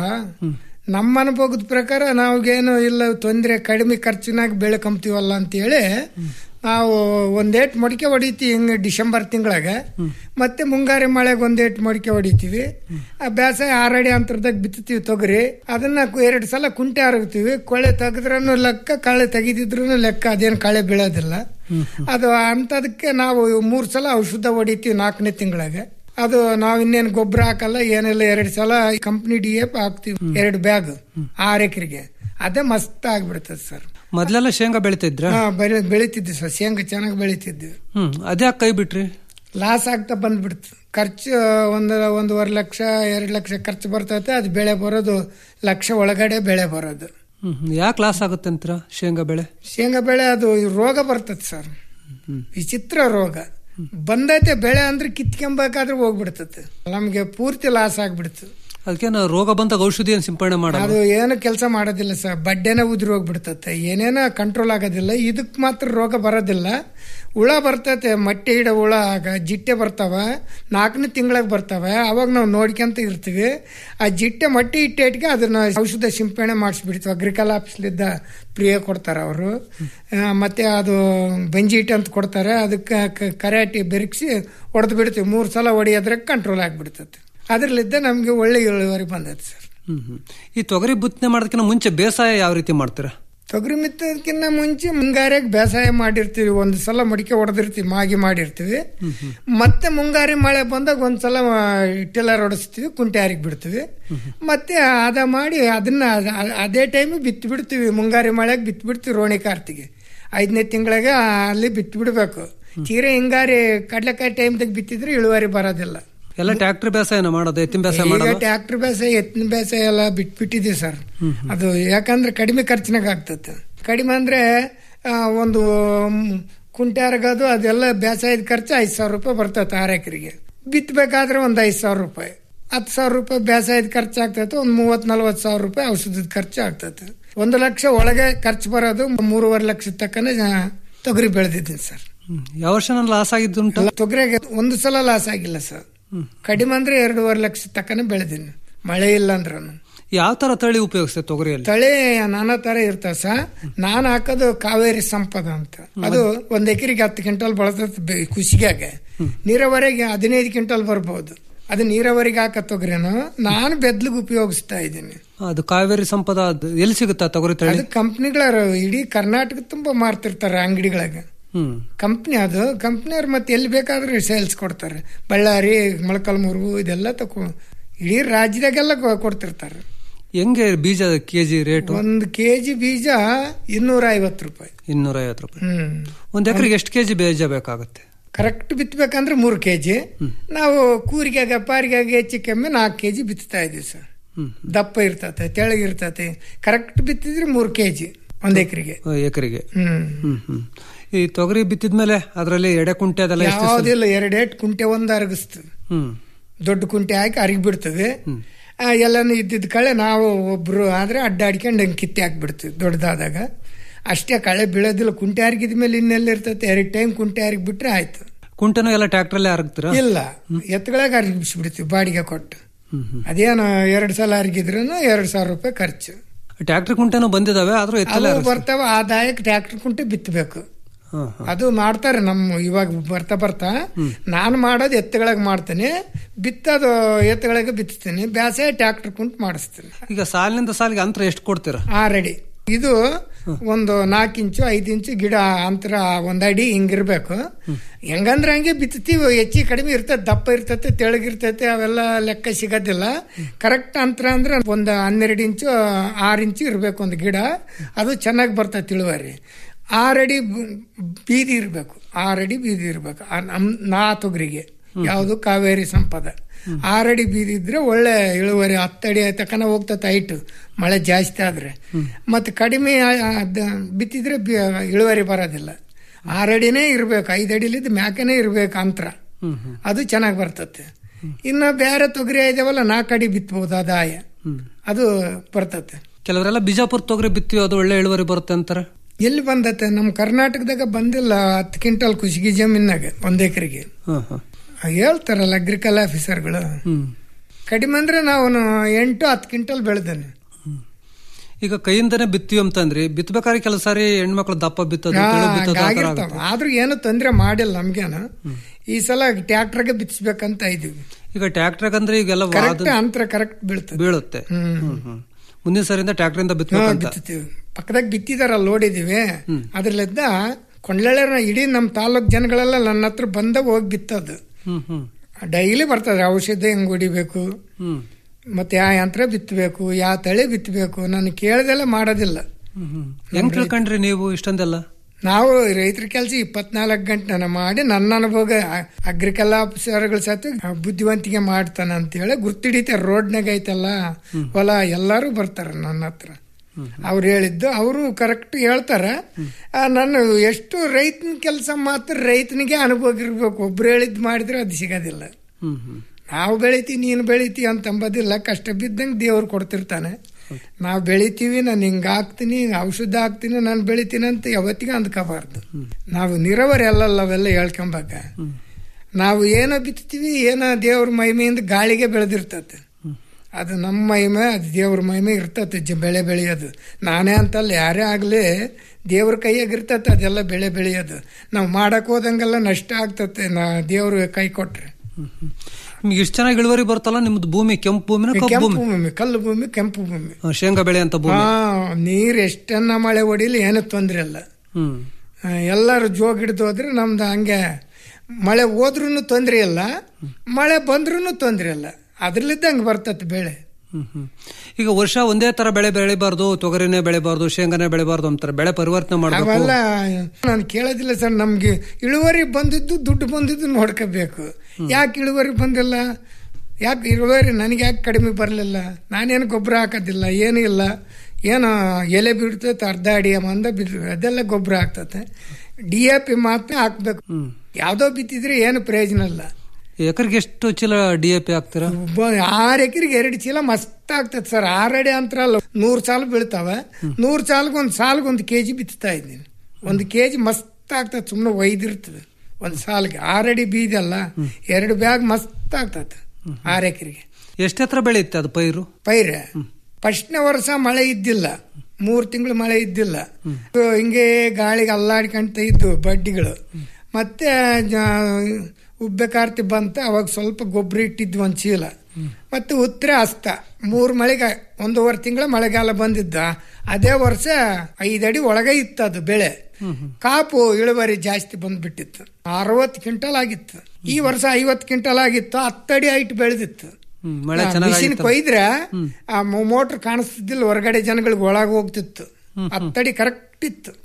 ನಮ್ಮ ಅನುಭವದ ಪ್ರಕಾರ ನಾವ್ಗೇನು ಇಲ್ಲ ತೊಂದರೆ ಕಡಿಮೆ ಖರ್ಚಿನಾಗ ಬೆಳೆ ಕಂಬ್ತೀವಲ್ಲ ಅಂತೇಳಿ ನಾವು ಒಂದೇಟ್ ಮೊಡಿಕೆ ಹೊಡಿತೀವಿ ಹಿಂಗೆ ಡಿಸೆಂಬರ್ ತಿಂಗಳಾಗ ಮತ್ತೆ ಮುಂಗಾರಿ ಮಳೆಗೆ ಒಂದೇಟ್ ಮೊಡಿಕೆ ಹೊಡಿತೀವಿ ಆ ಬೇಸಾಯ ಆರಡಿ ಅಂತರದಾಗ ಬಿತ್ತುತ್ತೀವಿ ತೊಗರಿ ಅದನ್ನ ಕು- ಎರಡು ಸಲ ಕುಂಟೆ ಹರಗ್ತೀವಿ ಕೊಳೆ ತೆಗೆದ್ರೂ ಲೆಕ್ಕ ಕಳೆ ತೆಗಿದಿದ್ರು ಲೆಕ್ಕ ಅದೇನು ಕಳೆ ಬೀಳೋದಿಲ್ಲ ಅದು ಅಂಥದಕ್ಕೆ ನಾವು ಮೂರು ಸಲ ಔಷಧ ಹೊಡಿತೀವಿ ನಾಲ್ಕನೇ ತಿಂಗಳಾಗ ಅದು ನಾವು ಇನ್ನೇನು ಗೊಬ್ಬರ ಹಾಕಲ್ಲ ಏನಿಲ್ಲ ಎರಡು ಸಲ ಕಂಪ್ನಿ ಡಿ ಎಫ್ ಹಾಕ್ತಿವಿ ಎರಡು ಬ್ಯಾಗ್ ಆರು ಎಕರೆಗೆ ಅದೇ ಮಸ್ತ್ ಆಗ್ಬಿಡ್ತದೆ ಸರ್ ಮೊದ್ಲೆಲ್ಲ ಶೇಂಗಾ ಬೆಳಿತಾ ಇದ್ರ ಹಾ ಬೆಳೆ ಬೆಳಿತಿದ್ವಿ ಸರ್ ಶೇಂಗಾ ಚೆನ್ನಾಗಿ ಬೆಳಿತಿದ್ವಿ ಹ್ಮ್ ಅದ್ಯಾಕ್ ಕೈ ಬಿಟ್ರಿ ಲಾಸ್ ಆಗ್ತಾ ಬಂದ್ಬಿಡ್ತು ಖರ್ಚು ಒಂದು ಒಂದೂವರೆ ಲಕ್ಷ ಎರಡು ಲಕ್ಷ ಖರ್ಚು ಬರ್ತೈತೆ ಅದು ಬೆಳೆ ಬರೋದು ಲಕ್ಷ ಒಳಗಡೆ ಬೆಳೆ ಬರೋದು ಹ್ಮ್ ಯಾಕೆ ಲಾಸ್ ಆಗುತ್ತೆ ಅಂತೀರಾ ಶೇಂಗಾ ಬೆಳೆ ಶೇಂಗಾ ಬೆಳೆ ಅದು ರೋಗ ಬರ್ತದೆ ಸರ್ ವಿಚಿತ್ರ ರೋಗ ಬಂದೈತೆ ಬೆಳೆ ಅಂದ್ರೆ ಕಿತ್ಕೊಂಬೇಕಾದ್ರೆ ಹೋಗ್ಬಿಡ್ತದೆ ನಮ್ಗೆ ಪೂರ್ತಿ ಲಾಸ್ ಆಗ್ಬಿಡ್ತು ಅದಕ್ಕೆ ನಾವು ರೋಗ ಬಂದಾಗ ಔಷಧಿ ಏನ್ ಸಿಂಪಡಣೆ ಮಾಡಲ್ಲ ಅದು ಏನು ಕೆಲಸ ಮಾಡೋದಿಲ್ಲ ಸರ್ ಬಡ್ಡೆನೇ ಉದುರಿ ಹೋಗ್ಬಿಡ್ತತೆ ಏನೇನೋ ಕಂಟ್ರೋಲ್ ಆಗೋದಿಲ್ಲ ಇದಕ್ಕೆ ಮಾತ್ರ ರೋಗ ಬರೋದಿಲ್ಲ ಹುಳ ಬರ್ತತೆ ಮಟ್ಟೆ ಹಿಡ ಹುಳ ಆಗ ಜಿಟ್ಟೆ ಬರ್ತಾವ ನಾಲ್ಕನೇ ತಿಂಗಳಿಗೆ ಬರ್ತವೆ ಅವಾಗ ನಾವು ನೋಡ್ಕೊಂತ ಇರ್ತೀವಿ ಆ ಜಿಟ್ಟೆ ಮಟ್ಟಿ ಇಟ್ಟೇಟ್ಗೆ ಅದನ್ನ ಔಷಧ ಸಿಂಪಡಣೆ ಮಾಡಿಸ್ಬಿಡ್ತೀವಿ ಅಗ್ರಿಕಲ್ ಆಫೀಸ್ಲಿದ್ದ ಪ್ರಿಯ ಕೊಡ್ತಾರೆ ಅವರು ಮತ್ತೆ ಅದು ಬಂಜಿ ಹಿಟ್ಟು ಅಂತ ಕೊಡ್ತಾರೆ ಅದಕ್ಕೆ ಕ- ಕರಾಟಿ ಬೆರಗಿಸಿ ಹೊಡೆದು ಬಿಡ್ತೀವಿ ಮೂರು ಸಲ ಹೊಡೆಯೋದ್ರೆ ಕಂಟ್ರೋಲ್ ಆಗಿಬಿಡ್ತದೆ ಅದರಲ್ಲಿದ್ದ ನಮಗೆ ಒಳ್ಳೆ ಇಳುವರಿ ಬಂದೈತೆ ಸರ್ ಹ್ಮ್ ಹ್ಮ್ ಈ ತೊಗರಿ ಬಿತ್ತನೆ ಮಾಡೋದಕ್ಕಿಂತ ಮುಂಚೆ ಬೇಸಾಯ ಯಾವ ರೀತಿ ಮಾಡ್ತೀರಾ ತೊಗರಿ ಮಿತ್ತದಕ್ಕಿಂತ ಮುಂಚೆ ಮುಂಗಾರಿಯಾಗ ಬೇಸಾಯ ಮಾಡಿರ್ತೀವಿ ಒಂದು ಸಲ ಮಡಿಕೆ ಹೊಡೆದಿರ್ತೀವಿ ಮಾಗಿ ಮಾಡಿರ್ತೀವಿ ಮತ್ತೆ ಮುಂಗಾರಿ ಮಳೆ ಬಂದಾಗ ಒಂದ್ಸಲ ಟಿಲ್ಲರ್ ಹೊಡಿಸ್ತೀವಿ ಕುಂಟ್ಯಾರಿಗೆ ಬಿಡ್ತೀವಿ ಮತ್ತೆ ಅದ ಮಾಡಿ ಅದನ್ನ ಅದ- ಅದೇ ಟೈಮಿಗೆ ಬಿತ್ತು ಬಿಡ್ತೀವಿ ಮುಂಗಾರಿ ಮಳೆಗೆ ಬಿತ್ತು ಬಿಡ್ತೀವಿ ರೋಣಿ ಕಾರ್ತಿಗೆ ಐದನೇ ತಿಂಗಳಿಗೆ ಅಲ್ಲಿ ಬಿತ್ತು ಬಿಡಬೇಕು ತೀರಾ ಹಿಂಗಾರಿ ಕಡ್ಲೆಕಾಯಿ ಟೈಮ್ದಾಗ ಬಿತ್ತಿದ್ರೆ ಇಳುವರಿ ಬರೋದಿಲ್ಲ ಎಲ್ಲ ಟ್ರ್ಯಾಕ್ಟರ್ ಬೇಸಾಯನ ಮಾಡೋದು ಎತ್ತಿನ ಬೇಸಾಯ ಈಗ ಮಾಡೋದು ಟ್ರ್ಯಾಕ್ಟರ್ ಬೇಸಾಯ ಎತ್ತಿನ ಬೇಸಾಯ ಎಲ್ಲ ಬಿಟ್ಬಿಟ್ಟಿದ್ದೀವಿ ಸರ್ ಅದು ಯಾಕಂದ್ರೆ ಕಡಿಮೆ ಖರ್ಚಿನಾಗ ಆಗ್ತದೆ ಕಡಿಮೆ ಅಂದ್ರೆ ಆ, ಒಂದು ಮ್, ಕುಂಟೆ ಅರಗೋದು ಅದೆಲ್ಲ ಬೇಸಾಯದ ಖರ್ಚು ಐದು ಸಾವಿರ ರೂಪಾಯಿ ಬರ್ತೈತೆ ಆರು ಎಕರೆಗೆ ಬಿತ್ತಬೇಕಾದ್ರೆ ಒಂದು ಐದು ಸಾವಿರ ರೂಪಾಯಿ ಹತ್ತು ಸಾವಿರ ರೂಪಾಯಿ ಬೇಸಾಯದ ಖರ್ಚು ಆಗ್ತೈತೆ ಒಂದು ಮೂವತ್ ನಲ್ವತ್ತು ಸಾವಿರ ರೂಪಾಯಿ ಔಷಧದ ಖರ್ಚು ಆಗ್ತೈತೆ ಒಂದು ಲಕ್ಷ ಒಳಗೆ ಖರ್ಚು ಬರೋದು ಮೂರುವರೆ ಲಕ್ಷ ತಕ್ಕನೆ ತೊಗರಿ ಬೆಳೆದಿದ್ದೀನಿ ಸರ್ ಹ್ಮ್. ಯಾವ ವರ್ಷ ನಾನು ಲಾಸ್ ಆಗಿದ್ದುಂಟು ತೊಗರಿಗೆ ಒಂದು ಸಲ ಲಾಸ್ ಆಗಿಲ್ಲ ಸರ್ ಕಡಿಮೆ ಅಂದ್ರೆ ಎರಡೂವರೆ ಲಕ್ಷ ತಕ್ಕನೆ ಬೆಳೆದೀನಿ ಮಳೆ ಇಲ್ಲ ಅಂದ್ರೂ ಯಾವ ತರ ತಳಿ ಉಪಯೋಗಿಸ್ತೇವೆ ತೊಗರಿಯಲ್ಲಿ ತಳಿ ನಾನಾ ತರ ಇರ್ತಾವ ಸರ್ ನಾನು ಹಾಕೋದು ಕಾವೇರಿ ಸಂಪದ ಅಂತ ಅದು ಒಂದ್ ಎಕರೆಗೆ ಹತ್ತು ಕ್ವಿಂಟಲ್ ಬಳಸ್ತದೆ ಖುಷಿಗಾಗ ನೀರಾವರಿಗೆ ಹದಿನೈದು ಕ್ವಿಂಟಲ್ ಬರ್ಬೋದು ಅದು ನೀರಾವರಿಗೆ ಹಾಕೋ ತೊಗರಿನು ನಾನು ಬೆದ್ಲಿಗೆ ಉಪಯೋಗಿಸ್ತಾ ಇದ್ದೀನಿ ಅದು ಕಾವೇರಿ ಸಂಪದ ಅದು ಎಲ್ಲಿ ಸಿಗುತ್ತಾ ತೊಗರಿ ತಳಿ ಅದು ಕಂಪ್ನಿಗಳ ಇಡೀ ಕರ್ನಾಟಕ ತುಂಬಾ ಮಾರ್ತಿರ್ತಾರೆ ಅಂಗಡಿಗಳಾಗ ಹ್ಮ್ ಕಂಪ್ನಿ ಅದು ಕಂಪ್ನಿಯವ್ರು ಮತ್ತೆ ಎಲ್ಲಿ ಬೇಕಾದ್ರೂ ಸೇಲ್ಸ್ ಕೊಡ್ತಾರೆ ಬಳ್ಳಾರಿ ಮೊಳಕಾಲ್ಮೂರು ಇದೆಲ್ಲ ತಕೊ ಇಡೀ ರಾಜ್ಯದಾಗೆಲ್ಲ ಕೊ- ಕೊಡ್ತಿರ್ತಾರೆ ಹೆಂಗೆ ಬೀಜ ಕೆಜಿ ರೇಟ್ ಒಂದು ಕೆ ಜಿ ಬೀಜ ಇನ್ನೂರ ಐವತ್ತು ರೂಪಾಯಿ ಇನ್ನೂರ ಐವತ್ತು ರೂಪಾಯಿ ಹ್ಮ್ ಒಂದ್ ಎಕರೆಗೆ ಎಷ್ಟು ಕೆಜಿ ಬೀಜ ಬೇಕಾಗುತ್ತೆ ಕರೆಕ್ಟ್ ಬಿತ್ತಬೇಕಂದ್ರೆ ಮೂರು ಕೆ ಜಿ ನಾವು ಕೂರಿಗಾಗ ಪಾರಿಗಾಗ ಹೆಚ್ಚು ಕಮ್ಮಿ ನಾಲ್ಕು ಕೆ ಜಿ ಬಿತ್ತಾ ಇದೀವಿ ಸರ್ ದಪ್ಪ ಇರ್ತತೆ ತೆಳಗಿರ್ತತೆ ಕರೆಕ್ಟ್ ಬಿತ್ತಿದ್ರೆ ಮೂರು ಕೆ ಜಿ ಒಂದ್ ಎಕರೆಗೆ ಎಕರೆಗೆ ಹ್ಮ್ ಹ್ಮ್ ಹ್ಮ್ ಈ ತೊಗರಿ ಬಿತ್ತಿದ್ಮೇಲೆ ಅದರಲ್ಲಿ ಎಡೆ ಕುಂಟೆ ಅದೆಲ್ಲ ಎಷ್ಟು ದಿವ್ಸ- ಯಾವುದಿಲ್ಲ ಎರಡೇಟ್ ಕುಂಟೆ ಒಂದು ಅರಗಿಸ್ತದೆ ಹ್ಮ್ ದೊಡ್ಡ ಕುಂಟೆ ಹಾಕಿ ಅರಿಗಿ ಬಿಡ್ತದೆ ಆ, ಎಲ್ಲಾನು ಇದ್ದಿದ್ದ ಕಳೆ ನಾವು ಒಬ್ರು ಆದ್ರೆ ಅಡ್ಡಾಡ್ಕೊಂಡು ಹಂಗೆ ಕಿತ್ತಿ ಹಾಕ್ಬಿಡ್ತೀವಿ ದೊಡ್ಡದಾದಾಗ ಅಷ್ಟೇ ಕಳೆ ಬೀಳೋದಿಲ್ಲ ಕುಂಟೆ ಹರಿಗಿದ ಮೇಲೆ ಇನ್ನೆಲ್ಲ ಇರ್ತತೆ ಎರಡು ಟೈಮ್ ಕುಂಟೆ ಹರಿಗಿ ಬಿಟ್ರೆ ಆಯ್ತು ಕುಂಟೆನೂ ಎಲ್ಲ ಟ್ರ್ಯಾಕ್ಟ್ರಲ್ಲೇ ಹರಗ್ತೀರಾ ಇಲ್ಲ ಎತ್ತುಗಳಾಗ ಹರಿಗಿಸ್ಬಿಡ್ತೀವಿ ಬಾಡಿಗೆ ಕೊಟ್ಟು ಅದೇನು ಎರಡು ಸಲ ಹರಿಗಿದ್ರು ಎರಡು ಸಾವಿರ ರೂಪಾಯಿ ಖರ್ಚು ಟ್ರ್ಯಾಕ್ಟರ್ ಕುಂಟೆನೂ ಬಂದಿದಾವೆ ಆದ್ರೂ ಎತ್ತಲ್ಲ ಅವು ಬರ್ತಾವ ಆದಾಯಕ್ಕೆ ಟ್ರ್ಯಾಕ್ಟರ್ ಕುಂಟೆ ಬಿತ್ತಬೇಕು ಅದು ಮಾಡ್ತಾರೆ ನಮ್ಮ ಇವಾಗ ಬರ್ತಾ ಬರ್ತಾ ನಾನು ಮಾಡೋದು ಎತ್ತುಗಳಾಗ ಮಾಡ್ತೇನೆ ಬಿತ್ತೋದು ಎತ್ತುಗಳಿಗೆ ಬಿತ್ತುತ್ತೀನಿ ಬ್ಯಾಸೆ ಟ್ರ್ಯಾಕ್ಟರ್ ಕುಂಟು ಮಾಡಿಸ್ತೀನಿ ಈಗ ಸಾಲಿನಿಂದ ಸಾಲಿಗೆ ಅಂತರ ಎಷ್ಟು ಕೊಡ್ತೀರಾ ಆ ರೆಡಿ ಇದು ಒಂದು ನಾಲ್ಕು ಇಂಚು ಐದು ಇಂಚು ಗಿಡ ಅಂತರ ಒಂದ್ ಅಡಿ ಹಿಂಗಿರ್ಬೇಕು ಹೆಂಗಂದ್ರೆ ಹಂಗೆ ಬಿತ್ತೀವಿ ಹೆಚ್ಚು ಕಡಿಮೆ ಇರ್ತದೆ ದಪ್ಪ ಇರ್ತತೆ ತೆಳಗಿರ್ತೈತೆ ಅವೆಲ್ಲ ಲೆಕ್ಕ ಸಿಗೋದಿಲ್ಲ ಕರೆಕ್ಟ್ ಅಂತರ ಅಂದ್ರೆ ಒಂದು ಹನ್ನೆರಡು ಇಂಚು ಆರು ಇಂಚು ಇರಬೇಕು ಒಂದು ಗಿಡ ಅದು ಚೆನ್ನಾಗಿ ಬರ್ತೈತೆ ಇಳುವರಿ ಆರಡಿ ಬ- ಬೀದಿ ಇರಬೇಕು ಆರಡಿ ಬೀದಿ ಇರಬೇಕು ನಮ್ ನಾ ತೊಗರಿಗೆ ಯಾವುದು ಕಾವೇರಿ ಸಂಪದ ಆರಡಿ ಬೀದಿ ಇದ್ರೆ ಒಳ್ಳೆ ಇಳುವರಿ ಹತ್ತಡಿ ತಕನ ಹೋಗ್ತದೆ ಹೈಟ್ ಮಳೆ ಜಾಸ್ತಿ ಆದ್ರೆ ಮತ್ತೆ ಕಡಿಮೆ ಆ- ಅದ್ ಬಿತ್ತಿದ್ರೆ ಬಿ- ಇಳುವರಿ ಬರೋದಿಲ್ಲ ಆರಡಿನೇ ಇರ್ಬೇಕು ಐದು ಅಡಿಲಿದ್ದು ಮ್ಯಾಕನೇ ಇರ್ಬೇಕು ಅಂತರ ಅದು ಚೆನ್ನಾಗಿ ಬರ್ತತೆ ಇನ್ನು ಬೇರೆ ತೊಗರಿ ಇದಾವಲ್ಲ ನಾಲ್ಕು ಅಡಿ ಬಿತ್ತಬಹುದು ಆದಾಯ ಅದು ಬರ್ತತೆ ಕೆಲವರೆಲ್ಲ ಬಿಜಾಪುರ ತೊಗರಿ ಬಿತ್ತೀವಿ ಅದು ಒಳ್ಳೆ ಇಳುವರಿ ಬರುತ್ತೆ ಅಂತಾರೆ ಎಲ್ಲಿ ಬಂದತೆ ನಮ್ಮ ಕರ್ನಾಟಕದಾಗ ಬಂದಿಲ್ಲ ಹತ್ತು ಕ್ವಿಂಟಲ್ ಕುಸಿಗೆ ಜಮೀನಾಗ ಒಂದ್ ಎಕರೆಗೆ ಹ್ಮ್ ಹ್ಮ್ ಹೇಳ್ತಾರಲ್ಲ ಅಗ್ರಿಕಲ್ ಆಫೀಸರ್ಗಳು ಹ್ಮ್ ಕಡಿಮೆ ಅಂದ್ರೆ ನಾವು ಎಂಟು ಹತ್ತು ಕ್ವಿಂಟಲ್ ಬೆಳೆದೇನೆ ಈಗ ಕೈಯಿಂದನೇ ಬಿತ್ತೀವಿ ಅಂತಂದ್ರಿ ಬಿತ್ತಬೇಕಾದ್ರೆ ಕೆಲವು ಸಾರಿ ಹೆಣ್ಮಕ್ಳು ದಪ್ಪ ಬಿತ್ತೋದು ತೆಳು ಬಿತ್ತೋದು ಆ ಥರ ಆಗಿರ್ತಾವ ಆಗುತ್ತೆ. ಆದ್ರೂ ಏನು ತೊಂದ್ರೆ ಮಾಡಿಲ್ಲ ನಮ್ಗೇನು ಈ ಸಲ ಟ್ರ್ಯಾಕ್ಟರ್ಗೆ ಬಿತ್ತಿಸ್ಬೇಕಂತ ಇದೀವಿ ಈಗ ಟ್ರ್ಯಾಕ್ಟರ್ ಅಂದ್ರೆ ಈಗೆಲ್ಲ ಕರೆಕ್ಟ್ ವಾದ- ಅಂತರ ಕರೆಕ್ಟ್ ಬೀಳ್ತದೆ ಬೀಳುತ್ತೆ ಹ್ಮ್. ಹ್ಮ್, ಹ್ಮ್. ಮುಂದಿನ ಸರಿಯಿಂದ ಟ್ರ್ಯಾಕ್ಟರ್ ಇಂದ ಹಾ, ಬಿತ್ತಬೇಕಂತ ಬಿತ್ತುತ್ತೀವಿ ಪಕ್ಕದಾಗ ಬಿತ್ತಿದಾರಲ್ಲ ನೋಡಿದೀವಿ ಅದ್ರಲ್ಲಿದ್ದ ಕೊಂಡ್ಲಳ್ಳ ಇಡೀ ನಮ್ಮ ತಾಲೂಕ್ ಜನಗಳೆಲ್ಲ ನನ್ನ ಹತ್ರ ಬಂದ ಹೋಗಿ ಬಿತ್ತದು ಹ್ಮ್ ಹ್ಮ್ ಡೈಲಿ ಬರ್ತದೆ ಔಷಧಿ ಹೆಂಗ್ ಹೊಡಿಬೇಕು ಹ್ಮ್ ಮತ್ತೆ ಯಾವ ಯಂತ್ರ ಬಿತ್ತಬೇಕು ಯಾವ ತಳಿ ಬಿತ್ತಬೇಕು ನಾನು ಕೇಳ್ದೆಲ್ಲ ಮಾಡೋದಿಲ್ಲ ಹ್ಮ್ ಹ್ಮ್ ಹೆಂಗ್ ತಿಳ್ಕೊಂಡ್ರಿ ನೀವು ಇಷ್ಟೊಂದೆಲ್ಲ ನಾವು ರೈತರ ಕೆಲಸ ಇಪ್ಪತ್ನಾಲ್ಕು ಗಂಟೆ ಮಾಡಿ ನನ್ನ ಅನುಭವ ಅಗ್ರಿಕಲ್ ಆಫೀಸರ್ಗಳ ಸತ ಬುದ್ಧಿವಂತಿಕೆ ಮಾಡ್ತಾನ ಅಂತೇಳಿ ಗುರ್ತಿಡಿತಾರೆ ರೋಡ್ನಾಗ ಐತಲ್ಲ ಹೊಲ ಎಲ್ಲಾರು ಬರ್ತಾರೆ ನನ್ನ ಹತ್ರ ಅವ್ರು ಹೇಳಿದ್ದು ಅವರು ಕರೆಕ್ಟ್ ಹೇಳ್ತಾರೆ ಆ, ನಾನು ಎಷ್ಟು ರೈತನ ಕೆಲಸ ಮಾತ್ರ ರೈತನಿಗೆ ಅನುಭವ ಇರ್ಬೇಕು ಒಬ್ರು ಹೇಳಿದ್ ಮಾಡಿದ್ರೆ ಅದು ಸಿಗೋದಿಲ್ಲ ಹ್ಮ್ ಹ್ಮ್ ನಾವು ಬೆಳಿತೀವಿ ನೀನು ಬೆಳಿತೀವಿ ಅಂತ ಅಂಬೋದಿಲ್ಲ ಕಷ್ಟ ಬಿದ್ದಂಗೆ ದೇವ್ರು ಕೊಡ್ತಿರ್ತಾನೆ ನಾವು ಬೆಳಿತೀವಿ ನಾನು ಹಿಂಗ ಹಾಕ್ತೀನಿ ಔಷಧ ಹಾಕ್ತೀನಿ ನಾನು ಬೆಳಿತೀನಿ ಅಂತ ಯಾವತ್ತಿಗೆ ಅಂದ್ಕೋಬಾರ್ದು ನಾವು ನಿರವರಿ ಅಲ್ಲಲ್ಲ ಅವೆಲ್ಲ ಹೇಳ್ಕೊಂಬಾಗ ನಾವು ಏನೋ ಬಿತ್ತೀವಿ ಏನೋ ದೇವ್ರ ಮಹಿಮೆಯಿಂದ ಗಾಳಿಗೆ ಬೆಳೆದಿರ್ತತೆ ಅದು ನಮ್ಮ ಮಹಿಮೆ ಅದು ದೇವ್ರ ಮಹಿಮೆ ಇರ್ತತೆ ಜ ಬೆಳೆ ಬೆಳೆಯೋದು ನಾನೇ ಅಂತಲ್ಲ ಯಾರೇ ಆಗಲಿ ದೇವ್ರ ಕೈಯಾಗ ಇರ್ತತೆ ಅದೆಲ್ಲ ಬೆಳೆ ಬೆಳೆಯೋದು ನಾವು ಮಾಡಕ್ ಹೋದಂಗೆಲ್ಲ ನಷ್ಟ ಆಗ್ತತೆ ನಾ ದೇವ್ರ ಕೈ ಕೊಟ್ರೆ ನಿಮ್ಗೆ ಇಷ್ಟು ಚೆನ್ನಾಗಿ ಇಳುವರಿ ಬರುತ್ತಲ್ಲ ನಿಮ್ದು ಭೂಮಿ ಕೆಂಪು ಭೂಮಿನ ಕಪ್ಪು ಕೆಂಪು ಭೂಮಿ ಭೂಮಿ ಕಲ್ಲು ಭೂಮಿ ಕೆಂಪು ಭೂಮಿ ಆ, ಶೇಂಗಾ ಬೆಳೆ ಅಂತ ಭೂಮಿ ಹಾ ನೀರ್ ಎಷ್ಟನ್ನ ಮಳೆ ಹೊಡಿಲಿ ಏನು ತೊಂದ್ರೆ ಇಲ್ಲ ಹ್ಮ್ ಆ, ಎಲ್ಲರೂ ಜೋಗ್ ಹಿಡ್ದು ಹೋದ್ರೆ ನಮ್ದು ಹಂಗೆ ಮಳೆ ಹೋದ್ರೂ ತೊಂದ್ರೆ ಇಲ್ಲ ಮಳೆ ಬಂದ್ರೂ ತೊಂದ್ರೆ ಇಲ್ಲ ಅದ್ರಲ್ಲಿದ್ದ ಹಂಗೆ ಬರ್ತತೆ ಬೆಳೆ ಹ್ಮ್ ಹ್ಮ್ ಈಗ ವರ್ಷ ಒಂದೇ ತರ ಬೆಳೆ ಬೆಳಿಬಾರ್ದು ತೊಗರಿನೇ ಬೆಳಿಬಾರ್ದು ಶೇಂಗಾನೇ ಬೆಳಿಬಾರ್ದು ಅಂತಾರೆ ಬೆಳೆ ಪರಿವರ್ತನೆ ಮಾಡಬೇಕು ಅವೆಲ್ಲ ನಾನು ಕೇಳೋದಿಲ್ಲ ಸರ್ ನಮ್ಗೆ ಇಳುವರಿ ಬಂದಿದ್ದು ದುಡ್ಡು ಬಂದಿದ್ದು ನೋಡ್ಕೋಬೇಕು ಯಾಕೆ ಇಳುವರಿ ಬಂದಿಲ್ಲ ಯಾಕೆ ಇಳುವರಿ ನನಗೆ ಯಾಕೆ ಕಡಿಮೆ ಬರಲಿಲ್ಲ ನಾನೇನು ಗೊಬ್ಬರ ಹಾಕೋದಿಲ್ಲ ಏನೂ ಇಲ್ಲ ಏನೋ ಎಲೆ ಬಿಡ್ತೈತೆ ಅರ್ಧ ಅಡಿ ಮಂದ ಬಿದ್ದು ಅದೆಲ್ಲ ಗೊಬ್ಬರ ಆಗ್ತತೆ ಡಿ ಎ ಪಿ ಮಾತ್ರ ಹಾಕ್ಬೇಕು ಯಾವ್ದೋ ಬಿತ್ತಿದ್ರೆ ಏನು ಪ್ರಯೋಜನ ಇಲ್ಲ ಎಕರೆಗೆ ಎಷ್ಟು ಚೀಲ ಡಿ ಎ ಪಿ ಹಾಕ್ತೀರಾ ಒಬ್ಬ ಆರು ಎಕರೆಗೆ ಎರಡು ಚೀಲ ಮಸ್ತ್ ಆಗ್ತದೆ ಸರ್ ಆರಡಿ ಅಂತರ ಅಲ್ಲ ನೂರು ಸಾಲು ಬೀಳ್ತಾವೆ ನೂರು ಸಾಲ್ಗೆ ಒಂದು ಸಾಲ್ಗೆ ಒಂದು ಕೆ ಜಿ ಬಿತ್ತಾ ಇದ್ದೀನಿ ಒಂದು ಕೆ ಜಿ ಮಸ್ತ್ ಆಗ್ತದೆ ಸುಮ್ಮನೆ ಒಯ್ದಿರ್ತದೆ ಒಂದು ಸಾಲ್ಗೆ ಆರಡಿ ಬೀದಲ್ಲ ಎರಡು ಬ್ಯಾಗ್ ಮಸ್ತ್ ಆಗ್ತದೆ ಆರು ಎಕರೆಗೆ ಎಷ್ಟು ಎತ್ತರ ಬೆಳೆಯುತ್ತೆ ಅದು ಪೈರು ಪೈರೆ ಫಸ್ಟ್ನೇ ವರ್ಷ ಮಳೆ ಇದ್ದಿಲ್ಲ ಮೂರು ತಿಂಗಳು ಮಳೆ ಇದ್ದಿಲ್ಲ ಹಿಂಗೆ ಗಾಳಿಗೆ ಅಲ್ಲಾಡ್ಕೊಂತ ಇದ್ದು ಬಡ್ಡಿಗಳು ಮತ್ತೆ ಜ- ಉಬ್ಬೆ ಕಾರ್ತಿ ಬಂತ ಅವಾಗ ಸ್ವಲ್ಪ ಗೊಬ್ಬರ ಇಟ್ಟಿದ್ವಿ ಒಂದು ಚೀಲ ಮತ್ತೆ ಉತ್ತರ ಹಸ್ತ ಮೂರು ಮಳೆಗೆ ಒಂದೂವರೆ ತಿಂಗಳ ಮಳೆಗಾಲ ಬಂದಿದ್ದ ಅದೇ ವರ್ಷ ಐದಡಿ ಒಳಗೆ ಇತ್ತು ಅದು ಬೆಳೆ ಕಾಪು ಇಳುವರಿ ಜಾಸ್ತಿ ಬಂದ್ಬಿಟ್ಟಿತ್ತು ಅರವತ್ತು ಕ್ವಿಂಟಲ್ ಆಗಿತ್ತು ಈ ವರ್ಷ ಐವತ್ತು ಕ್ವಿಂಟಲ್ ಆಗಿತ್ತು ಹತ್ತಡಿ ಹೈಟ್ ಬೆಳೆದಿತ್ತು ಹ್ಮ್, ಮಳೆ ಚೆನ್ನಾಗಿ ಮಿಷಿನ್ ಆಗಿತ್ತಲ್ಲ? ಕೊಯ್ದ್ರೆ ಆ ಮೋಟರ್ ಕಾಣಿಸ್ತಿದ್ದಿಲ್ಲ ಹೊರಗಡೆ ಜನಗಳಿಗೆ ಒಳಗೆ ಹೋಗ್ತಿತ್ತು ಹತ್ತಡಿ ಕರೆಕ್ಟ್ ಇತ್ತು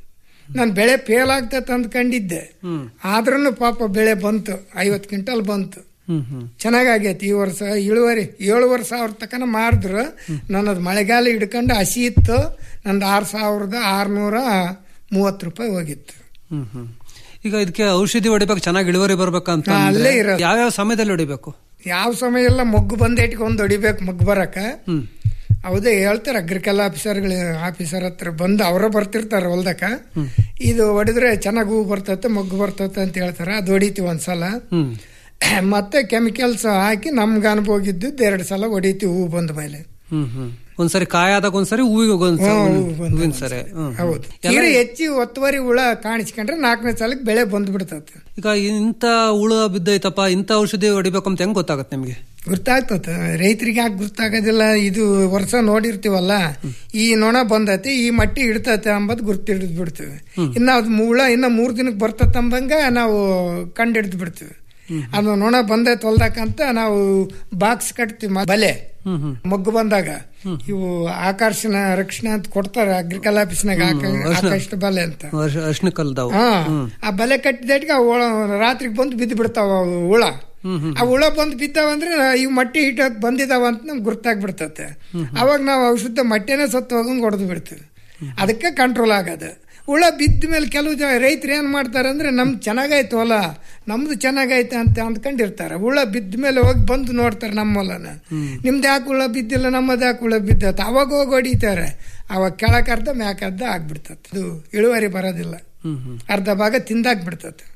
ನಾನು ಬೆಳೆ ಫೇಲ್ ಆಗ್ತೈತೆ ಅಂದ್ಕೊಂಡಿದ್ದೆ ಆದ್ರೂ ಪಾಪ ಬೆಳೆ ಬಂತು ಐವತ್ತು ಕ್ವಿಂಟಲ್ ಬಂತು ಹ್ಮ್ ಹ್ಮ್ ಚೆನ್ನಾಗೈತಿ ಈ ವರ್ಷ ಇಳುವರಿ ಏಳುವರೆ ಸಾವಿರ ತಕನ ಮಾರಿದ್ರು ನನ್ನದು ಮಳೆಗಾಲ ಹಿಡ್ಕೊಂಡು ಹಸಿ ಇತ್ತು ನಂದು ಆರು ಸಾವಿರದ ಆರ್ನೂರ ಮೂವತ್ತು ರೂಪಾಯಿ ಹೋಗಿತ್ತು ಹ್ಮ್ ಹ್ಮ್ ಈಗ ಇದಕ್ಕೆ ಔಷಧಿ ಹೊಡಿಬೇಕು ಚೆನ್ನಾಗಿ ಇಳುವರಿ ಬರ್ಬೇಕಂತ ಹಾ, ಅಂದ್ರೆ ಅಲ್ಲೇ ಇರೋದು. ಯಾವ್ಯಾವ ಸಮಯದಲ್ಲಿ ಹೊಡಿಬೇಕು ಯಾವ ಸಮಯ ಎಲ್ಲ ಮೊಗ್ಗು ಬಂದೇಟಿಗೆ ಒಂದು ಹೊಡಿಬೇಕು ಮೊಗ್ಗು ಬರಕ ಹ್ಮ್ ಹೌದೇ ಹೇಳ್ತಾರೆ ಅಗ್ರಿಕಲ್ ಆಫೀಸರ್ಗಳು ಆಫೀಸರ್ ಹತ್ರ ಬಂದು ಅವರ ಬರ್ತಿರ್ತಾರೆ ಹೊಲ್ದಕ ಇದು ಹೊಡಿದ್ರೆ ಚೆನ್ನಾಗಿ ಹೂ ಬರ್ತತೆ ಮೊಗ್ಗು ಬರ್ತತೆ ಅಂತ ಹೇಳ್ತಾರೆ ಅದು ಹೊಡಿತೀವಿ ಒಂದ್ಸಲ ಹ್ಮ್ ಮತ್ತೆ ಕೆಮಿಕಲ್ಸ್ ಹಾಕಿ ನಮ್ಗೆ ಅನುಭವ ಇದ್ದದ್ದು ಎರಡು ಸಲ ಹೊಡಿತೀವಿ ಹೂ ಬಂದ ಮೇಲೆ ಹ್ಮ್ ಹ್ಮ್ ಒಂದ್ಸರಿ ಕಾಯಾದಾಗ ಒಂದ್ಸರಿ ಹೂವಿಗೆ ಒಂದ್ಸರಿ ಹ್ಮ್, ಹೂವಿಗೆ ಬಂದಾಗ ಹೂವಿನ ಸರಿ ಹ್ಮ್, ಹ್ಮ್. ಹೌದು ಎಲ್ಲ- ತೀರ ಹೆಚ್ಚಿ ಒತ್ತುವರಿ ಹುಳ ಕಾಣಿಸ್ಕೊಂಡ್ರೆ ನಾಲ್ಕನೇ ಸಲಕ್ಕೆ ಬೆಳೆ ಬಂದ್ಬಿಡ್ತತೆ ಈಗ ಇಂಥ ಹುಳ ಬಿದ್ದೈತಪ್ಪ ಇಂಥ ಔಷಧಿ ಹೊಡಿಬೇಕು ಅಂತ ಹೆಂಗ್ ಗೊತ್ತಾಗತ್ತೆ ನಿಮ್ಗೆ ಗೊತ್ತಾಗ್ತದೆ ರೈತರಿಗೆ ಯಾಕೆ ಗೊತ್ತಾಗೋದಿಲ್ಲ ಇದು ವರ್ಷ ನೋಡಿರ್ತೀವಲ್ಲ ಈ ನೊಣ ಬಂದೈತಿ ಈ ಮಟ್ಟಿ ಇಡ್ತೈತೆ ಅಂಬದ್ ಗುರ್ತಿಡ್ದು ಬಿಡ್ತೀವಿ ಇನ್ನು ಅದು ಹುಳ ಇನ್ನ ಮೂರ್ ದಿನಕ್ಕೆ ಬರ್ತೈತೆ ಅಂಬಂಗ ನಾವು ಕಂಡು ಹಿಡ್ದು ಬಿಡ್ತೀವಿ ಅದು ನೊಣ ಬಂದೈತೆ ಹೊಲ್ದಕ್ಕಂತ ನಾವು ಬಾಕ್ಸ್ ಕಟ್ತೀವಿ ಮ- ಬಲೆ ಹ್ಮ್ ಹ್ಮ್ ಮೊಗ್ಗು ಬಂದಾಗ ಇವು ಆಕರ್ಷಣ ರಕ್ಷಣೆ ಅಂತ ಕೊಡ್ತಾರೆ ಅಗ್ರಿಕಲ್ ಆಫೀಸ್ನಾಗ ಆಕಾಶ ಬಲೆ ಅಂತ ಅರ್ಶ- ಅರ್ಶಿನ ಕಲ್ದಾವು ಹಾ ಆ ಬಲೆ ಕಟ್ಟಿದಟ್ಟಿಗೆ ಆ ಹುಳ ರಾತ್ರಿಗೆ ಬಂದು ಬಿದ್ದು ಬಿಡ್ತಾವ ಅವು ಹುಳ ಆ ಹುಳ ಬಂದು ಬಿದ್ದಾವಂದ್ರೆ ಈ ಮಟ್ಟಿ ಹಿಟ್ ಬಂದಿದಾವ ಅಂತ ನಮ್ಗೆ ಗುರ್ತಾಗ್ಬಿಡ್ತತೆ ಅವಾಗ ನಾವು ಔಷಧ ಮಟ್ಟಿನೇ ಸತ್ತು ಹೋಗಂಗ್ ಹೊಡೆದು ಬಿಡ್ತೀವಿ ಅದಕ್ಕೆ ಕಂಟ್ರೋಲ್ ಆಗೋದು ಹುಳ ಬಿದ್ದ ಮೇಲೆ ಕೆಲವು ಜನ ರೈತರು ಏನ್ ಮಾಡ್ತಾರೆ ಅಂದ್ರೆ ನಮ್ದು ಚೆನ್ನಾಗಾಯ್ತು ಹೊಲ ನಮ್ದು ಚೆನ್ನಾಗೈತೆ ಅಂತ ಅಂದ್ಕೊಂಡಿರ್ತಾರೆ ಹುಳ ಬಿದ್ದ ಮೇಲೆ ಹೋಗಿ ಬಂದು ನೋಡ್ತಾರೆ ನಮ್ಮ ಹೊಲನ ನಿಮ್ದು ಯಾಕೆ ಹುಳ ಬಿದ್ದಿಲ್ಲ ನಮ್ಮದು ಯಾಕೆ ಹುಳ ಬಿದ್ದತ್ತ ಅವಾಗ ಹೋಗಿ ಹೊಡಿತಾರೆ ಅವಾಗ ಕೆಳಕರ್ಧ ಮ್ಯಾಕರ್ಧ ಆಗ್ಬಿಡ್ತದೆ ಅದು ಇಳುವರಿ ಬರೋದಿಲ್ಲ ಹ್ಮ್ ಹ್ಮ್ ಅರ್ಧ ಭಾಗ ತಿಂದಾಕ್ಬಿಡ್ತದೆ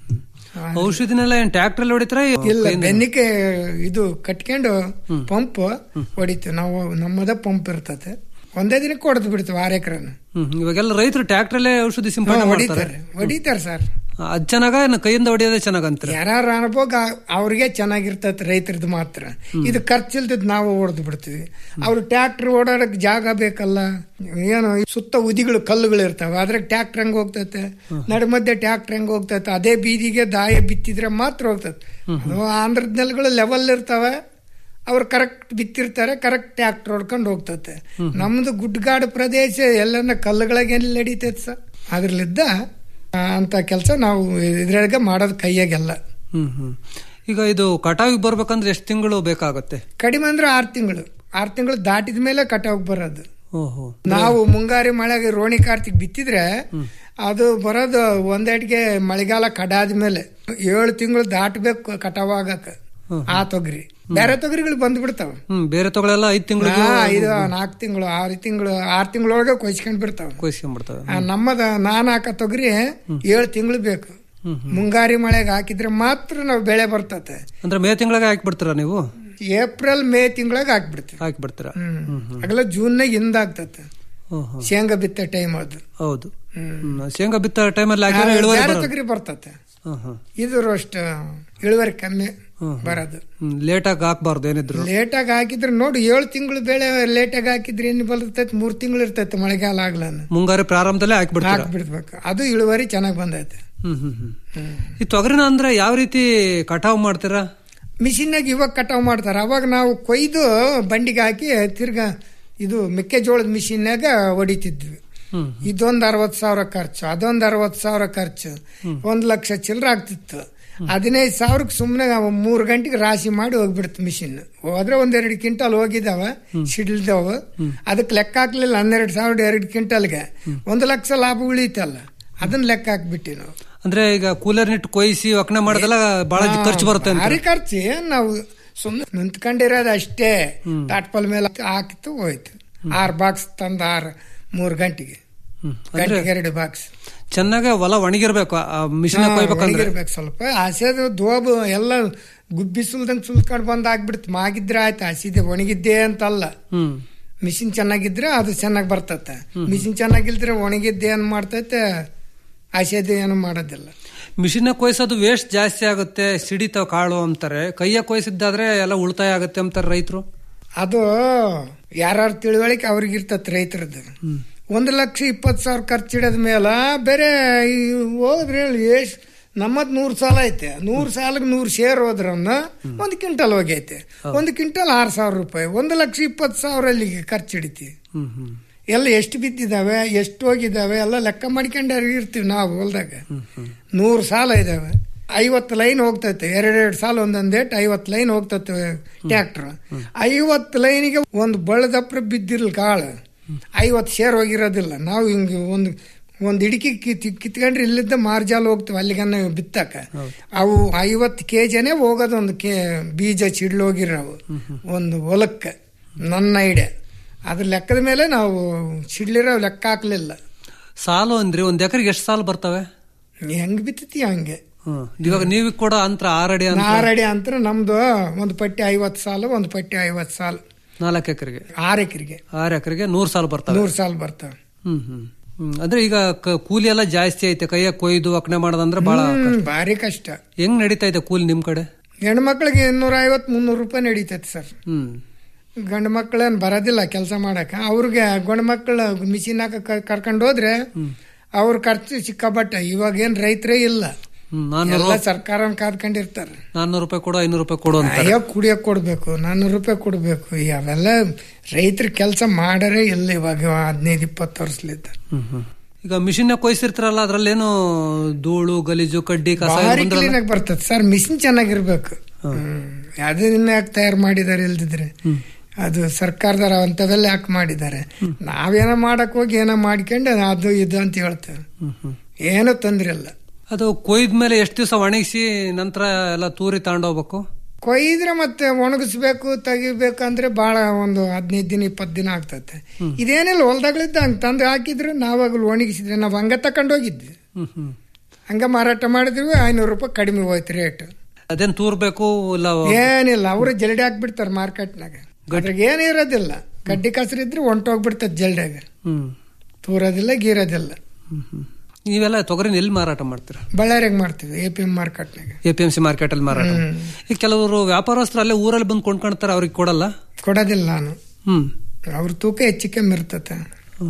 ಔಷಧಿನೆಲ್ಲ ಏನ್ ಟ್ರ್ಯಾಕ್ಟರ್ ಹೊಡಿತಾರ ಇಲ್ಲ ಬೆನ್ನಿಗೆ ಇದು ಕಟ್ಕೊಂಡು ಪಂಪ್ ಹೊಡಿತೀವಿ ನಾವು ನಮ್ಮದ ಪಂಪ್ ಇರ್ತದೆ ಒಂದೇ ದಿನಕ್ಕೆ ಹೊಡೆದು ಬಿಡ್ತೀವಿ ಆರು ಎಕರೆನ ಹ್ಮ್ ಇವಾಗೆಲ್ಲ ರೈತರು ಟ್ರ್ಯಾಕ್ಟರ್ಲೇ ಔಷಧಿ ಸಿಂಪಡಣೆ ಮಾಡ್ತಾರೆ ಹೊಡಿತಾರೆ ಹೊಡಿತಾರೆ ಸರ್ ಅದ್ ಚೆನ್ನಾಗ ಏನ್ ಕೈಯಿಂದ ಹೊಡಿಯೋದೇ ಚೆನ್ನಾಗಂತಾರೆ ಯಾರು ಅನುಭೋಗ ಅವ್ರಿಗೆ ಚೆನ್ನಾಗಿರ್ತೈತೆ ರೈತರದ್ದು ಮಾತ್ರ ಇದು ಖರ್ಚಿಲ್ದದ್ ನಾವು ಹೊಡೆದು ಬಿಡ್ತೀವಿ ಅವ್ರು ಟ್ರ್ಯಾಕ್ಟರ್ ಓಡಾಡಕ್ ಜಾಗ ಬೇಕಲ್ಲ ಏನು ಈ ಸುತ್ತ ಉದಿಗಳು ಕಲ್ಲುಗಳು ಇರ್ತಾವೆ ಅದ್ರಾಗ ಟ್ರ್ಯಾಕ್ಟರ್ ಹೆಂಗ್ ಹೋಗ್ತೈತೆ ನಡು ಮಧ್ಯೆ ಟ್ರ್ಯಾಕ್ಟರ್ ಹೆಂಗ್ ಹೋಗ್ತೈತೆ ಅದೇ ಬೀದಿಗೆ ದಾಯ ಬಿತ್ತಿದ್ರೆ ಮಾತ್ರ ಹೋಗ್ತೈತೆ ಅದು ಆಂಧ್ರದ ನೆಲಗಳು ಲೆವೆಲ್ ಇರ್ತಾವೆ ಅವ್ರು ಕರೆಕ್ಟ್ ಬಿತ್ತಿರ್ತಾರೆ ಕರೆಕ್ಟ್ ಟ್ರ್ಯಾಕ್ಟರ್ ಹೊಡ್ಕೊಂಡು ಹೋಗ್ತತೆ ನಮ್ದು ಗುಡ್ಗಾಡು ಪ್ರದೇಶ ಎಲ್ಲನ ಕಲ್ಲುಗಳಿಗೆ ಎಲ್ಲಿ ನಡೀತೈತೆ ಸರ್ ಅದ್ರಲ್ಲಿದ್ದ ಆ, ಅಂತ ಕೆಲಸ ನಾವು ಇದ್ರೊಳಗೆ ಮಾಡೋದು ಕೈಯಾಗೆಲ್ಲ ಹ್ಮ್ ಹ್ಮ್ ಈಗ ಇದು ಕಟಾವಿಗೆ ಬರ್ಬೇಕಂದ್ರೆ ಎಷ್ಟು ತಿಂಗಳು ಬೇಕಾಗತ್ತೆ ಕಡಿಮೆ ಅಂದ್ರೆ ಆರು ತಿಂಗಳು ಆರು ತಿಂಗಳು ದಾಟಿದ ಮೇಲೆ ಕಟಾವ್ ಬರೋದು ಓಹೋ ನಾವು ಮುಂಗಾರಿ ಮಳೆಗೆ ರೋಣಿ ಕಾರ್ತಿಕ್ ಬಿತ್ತಿದ್ರೆ ಅದು ಬರೋದು ಒಂದೇಟಿಗೆ ಮಳೆಗಾಲ ಕಡಾದ ಮೇಲೆ ಏಳು ತಿಂಗಳು ದಾಟಬೇಕು ಕಟಾವ್ ಆಗಕ್ಕೆ ಆ ತೊಗರಿ ಬೇರೆ ತೊಗರಿಗಳು ಬಂದ್ಬಿಡ್ತಾವ ಹ್ಮ್ ಬೇರೆ ತಗೊಳೆಲ್ಲ ಐದ್ ತಿಂಗಳು ಹಾ, ಇದು ನಾಲ್ಕು ತಿಂಗಳು ಆರು ತಿಂಗಳು ಆರು ತಿಂಗಳೊಳಗೆ ಕೊಯ್ಸ್ಕೊಂಡ್ ಬಿಡ್ತಾವ ಕೊಯ್ಸ್ಕೊಂಡ್ಬಿಡ್ತವೆ ಆ, ನಮ್ಮದ ನಾನ್ ಹಾಕೋ ತೊಗರಿ ಏಳು ತಿಂಗಳು ಬೇಕು ಮುಂಗಾರಿ ಮಳೆಗೆ ಹಾಕಿದ್ರೆ ಮಾತ್ರ ನಾವು ಬೆಳೆ ಬರ್ತತೆ ಅಂದ್ರೆ ಮೇ ತಿಂಗಳಿಗೆ ಹಾಕ್ಬಿಡ್ತೀರಾ ನೀವು ಏಪ್ರಿಲ್ ಮೇ ತಿಂಗಳಾಗ ಹಾಕ್ಬಿಡ್ತೀವಿ ಹಾಕ್ಬಿಡ್ತೀರಾ ಹ್ಮ್ ಆಗಲ್ಲ ಜೂನ್ನಾಗ ಹಿಂದಾಗ್ತತೆ ಓಹೋ ಶೇಂಗಾ ಬಿತ್ತ ಟೈಮ್ ಅದು ಹೌದು ಹ್ಮ್. ಶೇಂಗಾ ಬಿತ್ತ ಟೈಮಲ್ಲಿ ಹಾಕಿದ್ರೆ ಇಳುವರಿ ಬೇರೆ ಬರೋದು. ತೊಗರಿ ಬರ್ತತೆ ಹ್ಮ್, ಹ್ಮ್. ಇದು ಅಷ್ಟು ಇಳುವರಿ ಕಮ್ಮಿ ಬರೋದು ಹ್ಮ್ ಲೇಟಾಗಿ ಹಾಕ್ಬಾರ್ದು ಏನಿದ್ರು ಲೇಟಾಗಿ ಹಾಕಿದ್ರೆ ನೋಡಿ ಏಳು ತಿಂಗಳು ಬೆಳೆ ಲೇಟಾಗಿ ಹಾಕಿದ್ರೆ ಏನು ಬರ್ತೈತೆ ಮೂರ್ ತಿಂಗಳು ಇರ್ತೈತೆ ಮಳೆಗಾಲ ಆಗ್ಲನ್ನ ಮುಂಗಾರು ಪ್ರಾರಂಭದಲ್ಲೇ ಹಾಕ್ಬಿಡ್ತೀರಾ ಹಾಕ್ಬಿಡ್ಬೇಕು ಅದು ಇಳುವರಿ ಚೆನ್ನಾಗಿ ಬಂದೈತೆ ಹ್ಮ್ ಹ್ಮ್ ಹ್ಮ್ ಈ ತೊಗರಿನ ಅಂದ್ರೆ ಯಾವ ರೀತಿ ಕಟಾವ್ ಮಾಡ್ತೀರಾ ಮಿಷಿನ್ನಾಗ ಇವಾಗ ಕಟಾವ್ ಮಾಡ್ತಾರೆ ಅವಾಗ ನಾವು ಕೊಯ್ದು ಬಂಡಿಗೆ ಹಾಕಿ ತಿರ್ಗಾ ಇದು ಮೆಕ್ಕೆಜೋಳದ ಮಿಷಿನ್ನಾಗ ಹೊಡಿತಿದ್ವಿ ಹ್ಮ್ ಇದೊಂದು ಅರವತ್ತು ಸಾವಿರ ಖರ್ಚು ಅದೊಂದು ಅರವತ್ತು ಸಾವಿರ ಖರ್ಚು ಒಂದ್ ಲಕ್ಷ ಚಿಲ್ಲರೆ ಆಗ್ತಿತ್ತು ಹದಿನೈದು ಸಾವಿರಕ್ಕೆ ಸುಮ್ಮನೆ ಮೂರು ಗಂಟೆಗೆ ರಾಶಿ ಮಾಡಿ ಹೋಗ್ಬಿಡ್ತು ಮಿಷಿನ್ ಹೋದ್ರೆ ಒಂದೆರಡು ಕ್ವಿಂಟಲ್ ಹೋಗಿದಾವ ಸಿಡಿಲ್ದವ ಅದಕ್ಕೆ ಲೆಕ್ಕ ಹಾಕ್ಲಿಲ್ಲ ಹನ್ನೆರಡು ಸಾವಿರದ ಎರಡು ಕ್ವಿಂಟಲ್ಗೆ ಒಂದು ಲಕ್ಷ ಲಾಭ ಉಳಿತಲ್ಲ ಅದನ್ನ ಲೆಕ್ಕ ಹಾಕ್ಬಿಟ್ಟಿ ನಾವು ಅಂದ್ರೆ ಈಗ ಕೂಲರ್ ನಿಟ್ಟು ಕೊಯ್ಸಿ ಒಕ್ಕಣೆ ಮಾಡೋದೆಲ್ಲ ಬಹಳ ಖರ್ಚು ಬರುತ್ತೆ ಅಂತ ಭಾರಿ ಖರ್ಚು ಏನ್ ನಾವು ಸುಮ್ಮನೆ ನಿಂತ್ಕೊಂಡಿರೋದು ಅಷ್ಟೇ ತಾಟ್ಪಲ್ ಮೇಲೆ ಹಾಕಿತ್ತು ಹೋಯ್ತು ಆರ್ ಬಾಕ್ಸ್ ತಂದ ಆರ್ ಮೂರ್ ಗಂಟೆಗೆ ಗಂಟೆಗೆ ಎರಡು ಬಾಕ್ಸ್ ಚೆನ್ನಾಗ ಹೊಲ ಒಣಗಿರ್ಬೇಕು ಆ ಮಿಷಿನ್ ಕೊಯ್ಬೇಕಂದ್ರೆ ಒಣಗಿರ್ಬೇಕು ಸ್ವಲ್ಪ ಹಸಿದು ದೋಬು ಎಲ್ಲ ಗುಬ್ಬಿ ಸುಲ್ದಂಗ್ ಸುಲ್ಕೊಂಡು ಬಂದ್ ಆಗ್ಬಿಡ್ತು ಮಾಗಿದ್ರೆ ಆಯ್ತು ಹಸಿದೆ ಒಣಗಿದ್ದೆ ಅಂತಲ್ಲ ಹ್ಮ್ ಮಿಷಿನ್ ಚೆನ್ನಾಗಿದ್ರೆ ಅದು ಚೆನ್ನಾಗಿ ಬರ್ತತೆ ಮಿಷಿನ್ ಚೆನ್ನಾಗಿಲ್ದ್ರೆ ಒಣಗಿದ್ದೆ ಏನ್ ಮಾಡ್ತೈತೆ ಹಸಿದೆ ಏನು ಮಾಡೋದಿಲ್ಲ ಮಿಷಿನ್ ಕೊಯ್ಸೋದು ವೇಸ್ಟ್ ಜಾಸ್ತಿ ಆಗುತ್ತೆ ಸಿಡಿತಾವ ಕಾಳು ಅಂತಾರೆ ಕೈಯ ಕೊಯ್ಸಿದ್ದಾದ್ರೆ ಎಲ್ಲ ಉಳಿತಾಯ ಆಗುತ್ತೆ ಅಂತಾರೆ ರೈತರು ಅದು ಯಾರು ತಿಳುವಳಿಕೆ ಅವ್ರಿಗೆ ಇರ್ತತ್ ರೈತರದ್ದು ಒಂದು ಲಕ್ಷ ಇಪ್ಪತ್ತು ಸಾವಿರ ಖರ್ಚಿಡದ ಮೇಲೆ ಬೇರೆ ಈ ಹೋದ್ರೆ ಎಷ್ಟ್ ನಮ್ಮದ್ ನೂರು ಸಾಲ ಐತೆ ನೂರು ಸಾಲಕ್ಕೆ ನೂರು ಶೇರ್ ಹೋದ್ರನ್ನ ಒಂದು ಕ್ವಿಂಟಲ್ ಹೋಗೈತೆ ಒಂದು ಕ್ವಿಂಟಲ್ ಆರು ಸಾವಿರ ರೂಪಾಯಿ ಒಂದು ಲಕ್ಷ ಇಪ್ಪತ್ತು ಸಾವಿರ ಅಲ್ಲಿಗೆ ಖರ್ಚು ಹಿಡಿತಿ ಹ್ಮ್ ಹ್ಮ್ ಎಲ್ಲ ಎಷ್ಟು ಬಿದ್ದಿದ್ದಾವೆ ಎಷ್ಟು ಹೋಗಿದ್ದಾವೆ ಎಲ್ಲ ಲೆಕ್ಕ ಮಾಡ್ಕೊಂಡು ಇರ್ತೀವಿ ನಾವು ಹೊಲ್ದಾಗ ನೂರು ಸಾಲ ಇದಾವೆ ಐವತ್ತು ಲೈನ್ ಹೋಗ್ತೈತೆ ಎರಡೆರಡು ಸಾಲ ಒಂದೊಂದು ಏಟ್ ಐವತ್ತು ಲೈನ್ ಹೋಗ್ತೈತೆ ಟ್ರ್ಯಾಕ್ಟರ್ ಐವತ್ತು ಲೈನಿಗೆ ಒಂದು ಬಳದಪ್ರ ಬಿದ್ದಿರಲ್ ಕಾಳು ಐವತ್ತು ಶೇರ್ ಹೋಗಿರೋದಿಲ್ಲ ನಾವು ಹಿಂಗೆ ಒಂದು ಒಂದು ಇಡಿಕೆ ಕಿತ್ ಕಿತ್ಕೊಂಡ್ರೆ ಇಲ್ಲಿದ್ದ ಮಾರ್ಜಾಲ್ ಹೋಗ್ತವೆ ಅಲ್ಲಿಗನ್ನ ಬಿತ್ತಕ ಅವು ಐವತ್ತು ಕೆ ಜಿನೇ ಹೋಗೋದು ಒಂದು ಕೆ ಬೀಜ ಚಿಡ್ಲು ಹೋಗಿರೋವು ಒಂದು ಹೊಲಕ್ಕೆ ನನ್ನ ಐಡಿಯಾ ಅದ್ರ ಲೆಕ್ಕದ ಮೇಲೆ ನಾವು ಸಿಡ್ಲಿರೋ ಲೆಕ್ಕ ಹಾಕ್ಲಿಲ್ಲ ಸಾಲು ಅಂದ್ರೆ ಒಂದ್ ಎಕರೆಗೆ ಎಷ್ಟು ಸಾಲು ಬರ್ತವೆ ಹೆಂಗ್ ಬಿತ್ತತಿ ಹಂಗೆ ಹ್ಮ್. ಇವಾಗ ನೀವು ಕೂಡ ಅಂತರ ಆರಡಿ ಅಂತ ನಾರಡಿ ಅಂತ ನಮ್ದು ಒಂದು ಪಟ್ಟಿ ಐವತ್ತು ಸಾಲು ಒಂದು ಪಟ್ಟಿ ಐವತ್ತು ಸಾಲು ನಾಲ್ಕು ಎಕರೆಗೆ ಆರು ಎಕರೆಗೆ ಆರು ಎಕರೆಗೆ ನೂರ್ ಸಾಲು ಬರ್ತವೆ ನೂರು ಸಾಲು ಬರ್ತವೆ ಹ್ಮ್ ಹ್ಮ್ ಹ್ಮ್. ಅಂದ್ರೆ ಈಗ ಕ- ಕೂಲಿ ಎಲ್ಲ ಜಾಸ್ತಿ ಐತೆ ಕೈಯಾಗ ಕೊಯ್ದು ಒಕ್ಕಣೆ ಮಾಡೋದಂದ್ರೆ ಬಹಳ ಹ್ಮ್, ಭಾರಿ ಕಷ್ಟ ಹೆಂಗ್ ನಡೀತಾ ಇದೆ ಕೂಲಿ ನಿಮ್ ಕಡೆ ಹೆಣ್ಮಕ್ಳಿಗೆ ಇನ್ನೂರ ಐವತ್ತು ಮುನ್ನೂರು ರೂಪಾಯಿ ನಡೀತೈತೆ ಸರ್ ಹ್ಮ್ ಗಂಡು ಮಕ್ಕಳೇನು ಬರೋದಿಲ್ಲ ಕೆಲಸ ಮಾಡಕ ಅವ್ರಿಗೆ ಗಂಡು ಮಕ್ಕಳು ಮಿಷಿನ್ ಹಾಕ ಕರ್ಕೊಂಡು ಹೋದ್ರೆ ಅವ್ರ ಖರ್ಚು ಸಿಕ್ಕಾಬಟ್ಟೆ ಇವಾಗ ಏನ್ ರೈತರೇ ಇಲ್ಲ ಹ್ಮ್ ನಾನ್ನೂರು ಎಲ್ಲ ಸರ್ಕಾರ ಕಾದ್ಕೊಂಡಿರ್ತಾರೆ ನಾನ್ನೂರು ರೂಪಾಯಿ ಕೊಡು ಐನೂರು ರೂಪಾಯಿ ಕೊಡು ಅಂತ ಅಯ್ಯೋ ಕುಡಿಯಕ್ ಕೊಡ್ಬೇಕು ನಾನ್ನೂರು ರೂಪಾಯಿ ಕೊಡ್ಬೇಕು ಈ ಅವೆಲ್ಲ ರೈತರ ಕೆಲಸ ಮಾಡರೇ ಇಲ್ಲ ಇವಾಗ ಹದಿನೈದು ಇಪ್ಪತ್ತು ವರ್ಷಲಿದ್ದ ಹ್ಮ್ ಹ್ಮ್. ಈಗ ಮಿಷಿನ್ ಕೊಯ್ಸಿರ್ತಾರಲ್ಲ ಅದ್ರಲ್ಲೇನು ಧೂಳು ಗಲೀಜು ಕಡ್ಡಿ ಕಸ ಏನು ಭಾರಿ ಬಂದ್ರಲ್ಲ? ಕ್ಲೀನ್ ಆಗಿ ಬರ್ತದೆ ಸರ್ ಮಿಷಿನ್ ಚೆನ್ನಾಗಿರ್ಬೇಕು ಹ್ಮ್. ಅದನ್ನ ಯಾಕೆ ತಯಾರು ಮಾಡಿದ್ದಾರೆ ಇಲ್ದಿದ್ರೆ ಅದು ಸರ್ಕಾರದವ್ರ ಅಂತವೆಲ್ಲ ಯಾಕೆ ಮಾಡಿದ್ದಾರೆ ನಾವೇನೋ ಮಾಡಕ್ ಹೋಗಿ ಏನೋ ಮಾಡ್ಕೊಂಡು ಅದು ಇದು ಅಂತ ಹೇಳ್ತೇವೆ ಹ್ಮ್ ಹ್ಮ್. ಏನೂ ತೊಂದ್ರೆ ಇಲ್ಲ ಅದು ಕೊಯ್ದ ಮೇಲೆ ಎಷ್ಟು ದಿವಸ ಒಣಗಿಸಿ ನಂತರ ಎಲ್ಲ ತೂರಿ ತಗೊಂಡೋಗ್ಬೇಕು ಕೊಯ್ದ್ರೆ ಮತ್ತೆ ಒಣಗಿಸ್ಬೇಕು ತೆಗಿಬೇಕಂದ್ರೆ ಬಹಳ ಒಂದು ಹದಿನೈದು ದಿನ ಇಪ್ಪತ್ತು ದಿನ ಆಗ್ತತೆ ಇದೇನಿಲ್ಲ ಹೊಲ್ದಾಗಳಿದ್ದ ಹಂಗೆ ತಂದು ಹಾಕಿದ್ರೆ ನಾವಾಗಲೂ ಒಣಗಿಸಿದ್ರೆ ನಾವು ಹಂಗ ತಕೊಂಡು ಹೋಗಿದ್ವಿ ಹ್ಮ್ ಹ್ಮ್ ಹಂಗ ಮಾರಾಟ ಮಾಡಿದ್ವಿ ಐನೂರು ರೂಪಾಯಿ ಕಡಿಮೆ ಹೋಯ್ತು ರೇಟ್ ಅದೇನ್ ತೂರ್ಬೇಕು ಇಲ್ಲ ಏನಿಲ್ಲ ಅವರು ಜಲ್ಡಿ ಹಾಕ್ಬಿಡ್ತಾರೆ ಮಾರ್ಕೆಟ್ನಾಗ ಅದ್ರಾಗ ಏನು ಇರೋದಿಲ್ಲ ಗಡ್ಡಿ ಕಸರಿದ್ರೆ ಹೊಂಟೋಗ್ಬಿಡ್ತದೆ ಜಲ್ಡಿಯಾಗ ಹ್ಮ್ ತೂರೋದಿಲ್ಲ ಗೀರೋದಿಲ್ಲ ನೀವೆಲ್ಲ ತೊಗರಿನ ಎಲ್ಲಿ ಮಾರಾಟ ಮಾಡ್ತೀರಾ ಬಳ್ಳಾರಿಯಾಗ ಮಾಡ್ತೀವಿ ಎ ಪಿ ಎಂ ಮಾರ್ಕೆಟ್ನಾಗ A P M C market ಅಲ್ಲಿ ಮಾರಾಟ ಹ್ಮ್. ಈಗ ಕೆಲವರು ವ್ಯಾಪಾರಸ್ಥರು ಅಲ್ಲೇ ಊರಲ್ಲಿ ಬಂದು ಕೊಂಡ್ಕೊಳ್ತಾರೆ ಅವ್ರಿಗೆ ಕೊಡಲ್ಲ ಕೊಡೋದಿಲ್ಲ ನಾನು ಹ್ಮ್ ಅವ್ರ ತೂಕ ಹೆಚ್ಚು ಕಮ್ಮಿ ಇರ್ತತೆ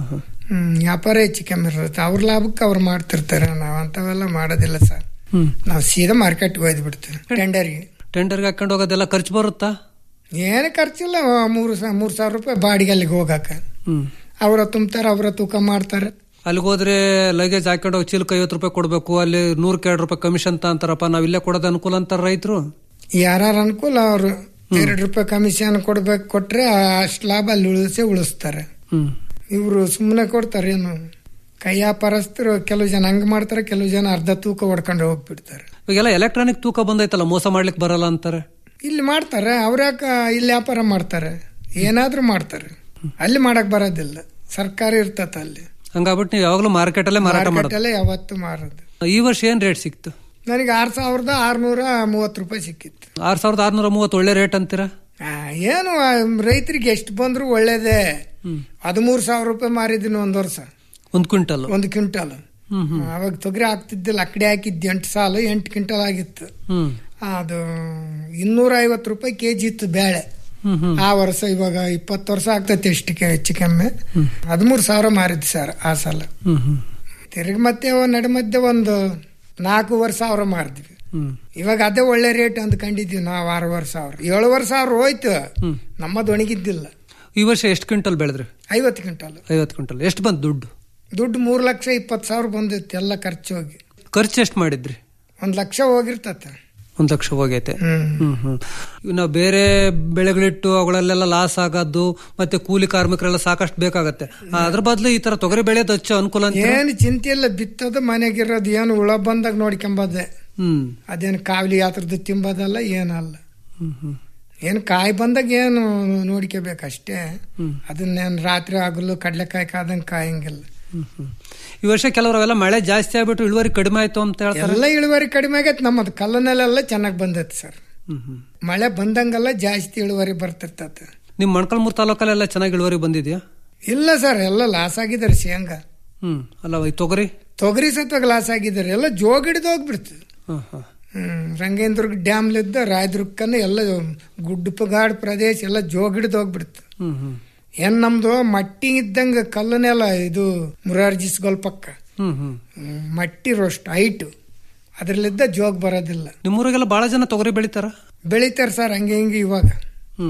ಹ್ಮ್ ವ್ಯಾಪಾರ ಹೆಚ್ಚು ಕಮ್ಮಿ ಇರ್ತದೆ ಅವ್ರ ಲಾಭಕ್ಕೆ ಅವ್ರು ಮಾಡ್ತಿರ್ತಾರೆ ನಾವು ಅಂತವೆಲ್ಲ ಮಾಡೋದಿಲ್ಲ ಸರ್ ಹ್ಮ್ ನಾವು ಸೀದಾ ಮಾರ್ಕೆಟ್ಗೆ ಒಯ್ದು ಬಿಡ್ತೀವಿ ಟೆಂಡರ್ಗೆ ಟೆಂಡರ್ಗೆ ಹಾಕೊಂಡು ಹೋಗೋದೆಲ್ಲ ಖರ್ಚು ಬರುತ್ತಾ ಏನು ಖರ್ಚಿಲ್ಲ ಮೂರು ಸಾ ಮೂರು ಸಾವಿರ ರೂಪಾಯಿ ಬಾಡಿಗೆ ಅಲ್ಲಿಗೆ ಹೋಗಾಕ ಹ್ಮ್ ಅವರ ತುಂಬ್ತಾರೆ ಅವರ ತೂಕ ಮಾಡ್ತಾರೆ ಅಲ್ಲಿಗೆ ಹೋದ್ರೆ ಲಗೇಜ್ ಹಾಕೊಂಡು ಹೋಗಿ ಚೀಲಕ್ಕೆ ಐವತ್ತು ರೂಪಾಯಿ ಕೊಡ್ಬೇಕು ಅಲ್ಲಿ ನೂರ್ ಎರಡು ರೂಪಾಯಿ ಕಮಿಷನ್ ಅಂತ ಅಂತಾರಪ್ಪ ನಾವ್ ಇಲ್ಲೇ ಕೊಡೋದು ಅನುಕೂಲ ಅಂತಾರ ರೈತರು ಯಾರು ಅನುಕೂಲ ಅವರು ಎರಡು ರೂಪಾಯಿ ಕಮಿಷನ್ ಕೊಡ್ಬೇಕು ಕೊಟ್ರೆ ಅಷ್ಟು ಲಾಭ ಅಲ್ಲಿ ಉಳಿಸೇ ಉಳಿಸ್ತಾರೆ ಹ್ಮ್ ಇವರು ಸುಮ್ಮನೆ ಕೊಡ್ತಾರೆ ಏನು ಕೈ ವ್ಯಾಪಾರಸ್ಥರು ಕೆಲವು ಜನ ಹಂಗ್ ಮಾಡ್ತಾರೆ ಕೆಲವು ಜನ ಅರ್ಧ ತೂಕ ಹೊಡ್ಕೊಂಡು ಹೋಗ್ಬಿಡ್ತಾರೆ ಇವಾಗೆಲ್ಲ ಎಲೆಕ್ಟ್ರಾನಿಕ್ ತೂಕ ಬಂದೈತಲ್ಲ ಮೋಸ ಮಾಡ್ಲಿಕ್ಕೆ ಬರಲ್ಲ ಅಂತಾರೆ ಇಲ್ಲಿ ಮಾಡ್ತಾರೆ ಅವ್ರ್ಯಾಕ ಇಲ್ಲಿ ವ್ಯಾಪಾರ ಮಾಡ್ತಾರೆ ಏನಾದ್ರೂ ಮಾಡ್ತಾರೆ ಅಲ್ಲಿ ಮಾಡಕ್ ಬರೋದಿಲ್ಲ ಸರ್ಕಾರ ಇರ್ತತ ಅಲ್ಲಿ ಹಂಗಾಗ್ಬಿಟ್ಟು ನೀವು ಯಾವಾಗಲೂ ಮಾರ್ಕೆಟ್ ಅಲ್ಲೇ ಮಾರಾಟ ಮಾಡೋದು ಮಾರ್ಕೆಟಲ್ಲೇ ಯಾವತ್ತು ಮಾರೋದು ಈ ವರ್ಷ ಏನ್ ರೇಟ್ ಸಿಕ್ತು ನನಗೆ ಆರ್ ಸಾವಿರದ ಆರ್ನೂರ ಮೂವತ್ತು ರೂಪಾಯಿ ಸಿಕ್ಕಿತ್ತು ಆರ್ ಸಾವಿರದ ಆರ್ನೂರ ಮೂವತ್ತು ಒಳ್ಳೆ ರೇಟ್ ಅಂತೀರಾ ಆ, ಏನು ಆ, ರೈತರಿಗೆ ಎಷ್ಟು ಬಂದ್ರು ಒಳ್ಳೇದೇ ಹದಿಮೂರು ಸಾವಿರ ರೂಪಾಯಿ ಮಾರಿದ್ದೀನಿ ಒಂದ್ ವರ್ಷ ಒಂದ್ ಕ್ವಿಂಟಲ್ ಒಂದು ಕ್ವಿಂಟಲ್ ಹ್ಮ್ ಹ್ಮ್ ಅವಾಗ ತೊಗರಿ ಹಾಕ್ತಿದ್ದಿಲ್ಲ ಅಕ್ಕಡೆ ಹಾಕಿದ್ದು ಎಂಟು ಸಾಲು ಎಂಟು ಕ್ವಿಂಟಲ್ ಆಗಿತ್ತು ಹ್ಮ್ ಅದು ಇನ್ನೂರ ಐವತ್ತು ರೂಪಾಯಿ ಕೆ ಜಿ ಇತ್ತು ಬೇಳೆ ಹ್ಮ್ ಹ್ಮ್ ಆ ವರ್ಷ ಇವಾಗ ಇಪ್ಪತ್ತು ವರ್ಷ ಆಗ್ತೈತಿ ಎಷ್ಟು ಕೆ- ಹೆಚ್ಚು ಕಮ್ಮಿ ಹದಿಮೂರು ಸಾವಿರ ಮಾರಿದ್ದು ಸರ್ ಆ ಸಲ ಹ್ಮ್ ಹ್ಮ್ ತಿರುಗಿ ಮತ್ತೆ ನಡು ಮಧ್ಯೆ ಒಂದು ನಾಲ್ಕೂವರೆ ಸಾವಿರ ಮಾರಿದ್ವಿ ಹ್ಮ್ ಇವಾಗ ಅದೇ ಒಳ್ಳೆ ರೇಟ್ ಅಂದ್ಕೊಂಡಿದ್ವಿ ನಾವು ಆರೂವರೆ ಸಾವಿರ ಏಳುವರೆ ಸಾವಿರ ಹೋಯ್ತು ನಮ್ಮದು ಒಣಗಿದ್ದಿಲ್ಲ ಈ ವರ್ಷ ಎಷ್ಟು ಕ್ವಿಂಟಲ್ ಬೆಳೆದ್ರಿ ಐವತ್ತು ಕ್ವಿಂಟಲ್ ಐವತ್ತು ಕ್ವಿಂಟಲ್ ಎಷ್ಟು ಬಂತು ದುಡ್ಡು ದುಡ್ಡು ಮೂರು ಲಕ್ಷ ಇಪ್ಪತ್ತು ಸಾವಿರ ಬಂದಿತ್ತು ಎಲ್ಲ ಖರ್ಚು ಹೋಗಿ ಖರ್ಚು ಎಷ್ಟು ಮಾಡಿದ್ರಿ ಒಂದ್ ಲಕ್ಷ ಹೋಗಿರ್ತತೆ ಒಂದ್ ಲಕ್ಷ ಹೋಗೈತೆ ಹ್ಮ್. ಹ್ಮ್ ಹ್ಮ್ ಇವ್ ನಾವು ಬೇರೆ ಬೆಳೆಗಳಿಟ್ಟು ಅವುಗಳಲ್ಲೆಲ್ಲ ಲಾಸ್ ಆಗೋದು ಮತ್ತೆ ಕೂಲಿ ಕಾರ್ಮಿಕರೆಲ್ಲ ಸಾಕಷ್ಟು ಬೇಕಾಗತ್ತೆ ಅದ್ರ ಬದಲು ಈ ತರ ತೊಗರಿ ಬೆಳೆಯೋದು ಹಚ್ಚ ಅನುಕೂಲ ಅಂತ ಏನು ಚಿಂತೆ ಇಲ್ಲ ಬಿತ್ತದ ಮನೆಗಿರೋದು ಏನು ಹುಳ ಬಂದಾಗ ನೋಡ್ಕೊಂಬದೆ ಹ್ಮ್ ಅದೇನು ಕಾವಲಿ ಯಾತ್ರದ್ದು ತಿಂಬೋದಲ್ಲ ಏನಲ್ಲ ಹ್ಮ್ ಹ್ಮ್ ಏನು ಕಾಯಿ ಬಂದಾಗ ಏನು ನೋಡ್ಕೋಬೇಕು ಅಷ್ಟೇ ಹ್ಮ್. ಅದನ್ನೇನು ರಾತ್ರಿ ಆಗಲು ಕಡ್ಲೆಕಾಯಿ ಕಾದಂಗೆ ಕಾಯಂಗಿಲ್ಲ ಹ್ಮ್ ಹ್ಮ್ ಈ ವರ್ಷ ಕೆಲವರೆಲ್ಲ ಮಳೆ ಜಾಸ್ತಿ ಆಗ್ಬಿಟ್ಟು ಇಳುವರಿ ಕಡಿಮೆ ಆಯ್ತು ಅಂತ ಹೇಳ್ತಾರೆ ಎಲ್ಲ ಇಳುವರಿ ಕಡಿಮೆ ಆಗೈತೆ ನಮ್ಮದು ಕಲ್ಲನೆಲ್ಲ ಚೆನ್ನಾಗಿ ಬಂದೈತೆ ಸರ್ ಹ್ಮ್ ಹ್ಮ್ ಮಳೆ ಬಂದಂಗೆಲ್ಲ ಜಾಸ್ತಿ ಇಳುವರಿ ಬರ್ತಿರ್ತತೆ ನಿಮ್ ಮೊಣಕಲ್ಮೂರು ತಾಲೂಕಲ್ಲೆಲ್ಲ ಚೆನ್ನಾಗಿ ಇಳುವರಿ ಬಂದಿದ್ಯಾ ಇಲ್ಲ ಸರ್ ಎಲ್ಲ ಲಾಸ್ ಆಗಿದ್ದಾರೆ ಶೇಂಗಾ ಹ್ಮ್ ಅಲ್ಲ ಈ ತೊಗರಿ ತೊಗರಿ ಸತ್ವಾಗ ಲಾಸ್ ಆಗಿದ್ದಾರೆ ಎಲ್ಲ ಜೋಗ್ ಹಿಡಿದು ಹೋಗ್ಬಿಡ್ತದೆ ಹ್ಮ್ ಹ್ಮ್ ಹ್ಮ್ ರಂಗೇಂದ್ರಗ್ ಡ್ಯಾಮ್ಲಿದ್ದ ರಾಯದುರ್ಗಕ್ಕನ್ನ ಎಲ್ಲ ಗುಡ್ಡಪಗಾಡ್ ಪ್ರದೇಶ ಎಲ್ಲ ಜೋಗ್ ಹಿಡಿದು ಹೋಗ್ಬಿಡ್ತು ಹ್ಮ್ ಹ್ಮ್ ಏನ್ ನಮ್ದು ಮಟ್ಟಿ ಇದ್ದಂಗ ಕಲ್ಲನೆಲ್ಲ ಇದು ಮುರಾರ್ಜಿ ಪಕ್ಕ ಹ್ಮ್ ಹ್ಮ್ ಹ್ಮ್, ಮಟ್ಟಿ ರೋಸ್ಟ್ ಹೈಟು ಅದ್ರಲ್ಲಿದ್ದ ಜೋಗ್ ಬರೋದಿಲ್ಲ ನಿಮ್ಮೂರಿಗೆಲ್ಲ ಬಹಳ ಜನ ತೊಗರಿ ಬೆಳಿತಾರ ಬೆಳಿತಾರೆ ಸರ್ ಹಂಗೆ ಹಿಂಗೆ ಇವಾಗ ಹ್ಮ್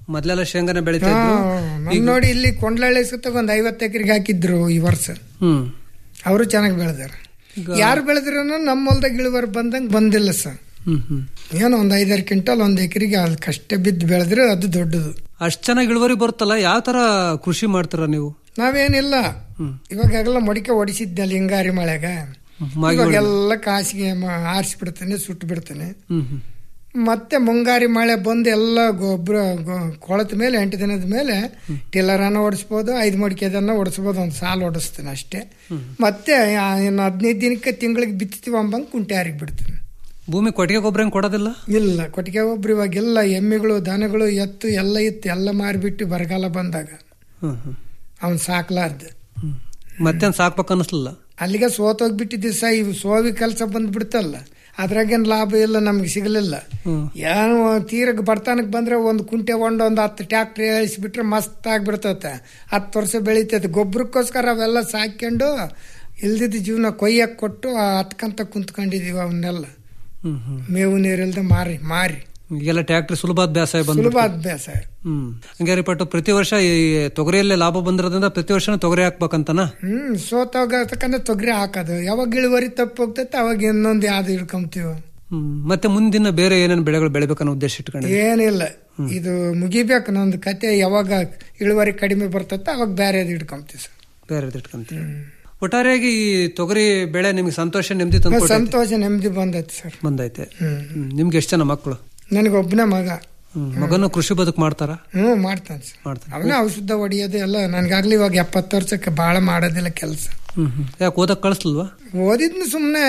ಮೊದ್ಲೆಲ್ಲ ಶೇಂಗಾನೆ ಬೆಳಿತಾ ಇದ್ರು ನಮ್ ನೋಡಿ ಇಲ್ಲಿ ಕೊಂಡ್ಲಳ್ಳಿ ಸುತ್ತ ಒಂದ್ ಐವತ್ತು ಎಕರೆಗೆ ಹಾಕಿದ್ರು ಈ ವರ್ಷ ಹ್ಮ್ ಅವರು ಚೆನ್ನಾಗಿ ಬೆಳೆದಾರ ಯಾರು ಬೆಳೆದ್ರು ನಮ್ಮ ಹೊಲ್ದಾಗ ಇಳುವರಿ ಬಂದಂಗ್ ಬಂದಿಲ್ಲ ಸರ್ ಹ್ಮ್ ಹ್ಮ್ ಏನೋ ಒಂದ್ ಐದಾರು ಕ್ವಿಂಟಲ್ ಒಂದ್ ಎಕರೆಗೆ ಅದಕ್ಕಷ್ಟೇ ಬಿದ್ದು ಬೆಳೆದ್ರೆ ಅದು ದೊಡ್ಡದು ಅಷ್ಟ್ ಚೆನ್ನಾಗಿ ಇಳುವರಿ ಬರುತ್ತಲ್ಲ ಯಾವ ತರ ಕೃಷಿ ಮಾಡ್ತೀರಾ ನೀವು ನಾವೇನಿಲ್ಲ ಇವಾಗೆಲ್ಲ ಮೊಡಿಕೆ ಹೊಡಿಸಿದ್ನಲ್ಲ ಹಿಂಗಾರಿ ಮಳೆಗ ಮಾಗಿ ಇವಾಗೆಲ್ಲ ಕಾಸಿಗೆ ಆರಿಸಿ ಬಿಡ್ತೇನೆ ಸುಟ್ಟು ಬಿಡ್ತೇನೆ ಹ್ಮ್ ಹ್ಮ್ ಮತ್ತೆ ಮುಂಗಾರಿ ಮಳೆ ಬಂದು ಎಲ್ಲ ಗೊಬ್ಬರ ಕೊಳತ ಮೇಲೆ ಎಂಟು ದಿನದ ಮೇಲೆ ಟಿಲ್ಲರನ್ನ ಓಡಿಸ್ಬೋದು ಐದು ಮಡಿಕೆದನ್ನ ಓಡಿಸ್ಬೋದು ಒಂದು ಸಾಲು ಓಡಿಸ್ತೇನೆ ಅಷ್ಟೇ ಮತ್ತೆ ಆ, ಇನ್ನು ಹದಿನೈದು ದಿನಕ್ಕೆ ತಿಂಗಳಿಗೆ ಬಿತ್ತೀವಿ ಅಂಬಂಗೆ ಕುಂಟೆ ಹಾರಿಗೆ ಬಿಡ್ತೀನಿ ಭೂಮಿ ಕೊಟ್ಟಿಗೆ ಗೊಬ್ಬರ ಏನ್ ಕೊಡೋದಿಲ್ಲ ಇಲ್ಲ ಕೊಟ್ಟಿಗೆ ಒಬ್ರು ಇವಾಗೆಲ್ಲ ಎಮ್ಮೆಗಳು ದನಗಳು ಎತ್ತು ಎಲ್ಲ ಇತ್ತು ಎಲ್ಲ ಮಾರಿಬಿಟ್ಟು ಬರಗಾಲ ಬಂದಾಗ ಹ್ಮ್ ಹ್ಮ್ ಅವ್ನು ಸಾಕ್ಲಾರ್ದು ಮತ್ತೇನ್ ಸಾಕ್ಬೇಕು ಅನ್ನಿಸ್ಲಿಲ್ಲ ಅಲ್ಲಿಗೆ ಸೋತೋಗ್ಬಿಟ್ಟಿದ್ದೆ ಸಹ ಇವು ಸೋವಿ ಕೆಲಸ ಬಂದ್ಬಿಡ್ತಲ್ಲ ಅದ್ರಾಗೇನು ಲಾಭ ಇಲ್ಲ ನಮ್ಗೆ ಸಿಗಲಿಲ್ಲ ಹ್ಮ್ ಏನು ತೀರಕ್ಕೆ ಬಡತನಕ್ಕೆ ಬಂದ್ರೆ ಒಂದು ಕುಂಟೆ ಹೊಂಡ ಒಂದು ಹತ್ತು ಟ್ಯಾಕ್ಟ್ರಿ ಇಳಿಸ್ಬಿಟ್ರೆ ಮಸ್ತ್ ಆಗ್ಬಿಡ್ತತೆ ಹತ್ತು ವರ್ಷ ಬೆಳಿತೈತೆ ಗೊಬ್ಬರಕ್ಕೋಸ್ಕರ ಅವೆಲ್ಲ ಸಾಕ್ಕೊಂಡು ಇಲ್ದಿದ್ದ ಜೀವನ ಕೊಯ್ಯಕ್ಕೆ ಕೊಟ್ಟು ಹತ್ಕಂತ ಕುಂತ್ಕೊಂಡಿದೀವಿ ಅವನ್ನೆಲ್ಲ ಹ್ಮ್ ಹ್ಮ್ ಮೇವು ನೀರಿಲ್ದೆ ಮಾರಿ ಮಾರಿ ಈಗೆಲ್ಲ ಟ್ಯಾಕ್ಟ್ರಿ ಸುಲಭದ ಬೇಸಾಯ ಬಂದು ಸುಲಭ ಅಭ್ಯಾಸ ಹ್ಮ್ ಹಂಗಾರೆ ಪಟ್ಟು ಪ್ರತಿ ವರ್ಷ ಈ ತೊಗರಿಯಲ್ಲೇ ಲಾಭ ಬಂದಿರೋದ್ರಿಂದ ಪ್ರತಿ ವರ್ಷ ತೊಗರಿ ಹಾಕ್ಬೇಕಂತನ ಹ್ಮ್ ಸೋತೋಗತಕ್ಕಂದ್ರೆ ತೊಗರಿ ಹಾಕೋದು ಯಾವಾಗ ಇಳುವರಿ ತಪ್ಪು ಹೋಗ್ತೈತೆ ಅವಾಗ ಇನ್ನೊಂದು ಯಾವ್ದು ಇಳ್ಕೊಂತೀವಿ ಹ್ಮ್ ಮತ್ತೆ ಮುಂದಿನ ಬೇರೆ ಏನೇನು ಬೆಳೆಗಳು ಬೆಳಿಬೇಕನ್ನೋ ಉದ್ದೇಶ ಇಟ್ಕೊಂಡು ಏನಿಲ್ಲ ಇದು ಮುಗಿಬೇಕು ನಂದು ಕತೆ ಯಾವಾಗ ಇಳುವರಿ ಕಡಿಮೆ ಬರ್ತೈತೆ ಅವಾಗ ಬೇರೆದು ಇಟ್ಕೊಂತೀವಿ ಸರ್ ಬೇರೆ ಇಟ್ಕೊಂತೀವಿ ಒಟ್ಟಾರೆಯಾಗಿ ಈ ತೊಗರಿ ಬೆಳೆ ನಿಮ್ಗೆ ಸಂತೋಷ ನೆಮ್ಮದಿ ತಂದು ಸಂತೋಷ ನೆಮ್ಮದಿ ಬಂದೈತೆ ಸರ್ ಬಂದೈತೆ ಹ್ಮ್. ಹ್ಮ್. ನಿಮ್ಗೆ ಎಷ್ಟು ಜನ ಮಕ್ಕಳು ನನಗೊಬ್ಬನೇ ಮಗ ಹ್ಮ್. ಮಗನು ಕೃಷಿ ಬದುಕು ಮಾಡ್ತಾರ ಹ್ಞೂ ಮಾಡ್ತಾನೆ ಸರ್ ಮಾಡ್ತಾನೆ ಅವನೇ ಔಷಧ ಹೊಡಿಯೋದು ಎಲ್ಲ ನನ್ಗಾಗ್ಲಿ ಇವಾಗ ಎಪ್ಪತ್ತು ವರ್ಷಕ್ಕೆ ಭಾಳ ಮಾಡೋದಿಲ್ಲ ಕೆಲಸ ಹ್ಮ್ ಹ್ಮ್ ಯಾಕೆ ಓದಕ್ ಕಳಿಸ್ಲಿಲ್ವಾ ಓದಿದ್ನು ಸುಮ್ಮನೆ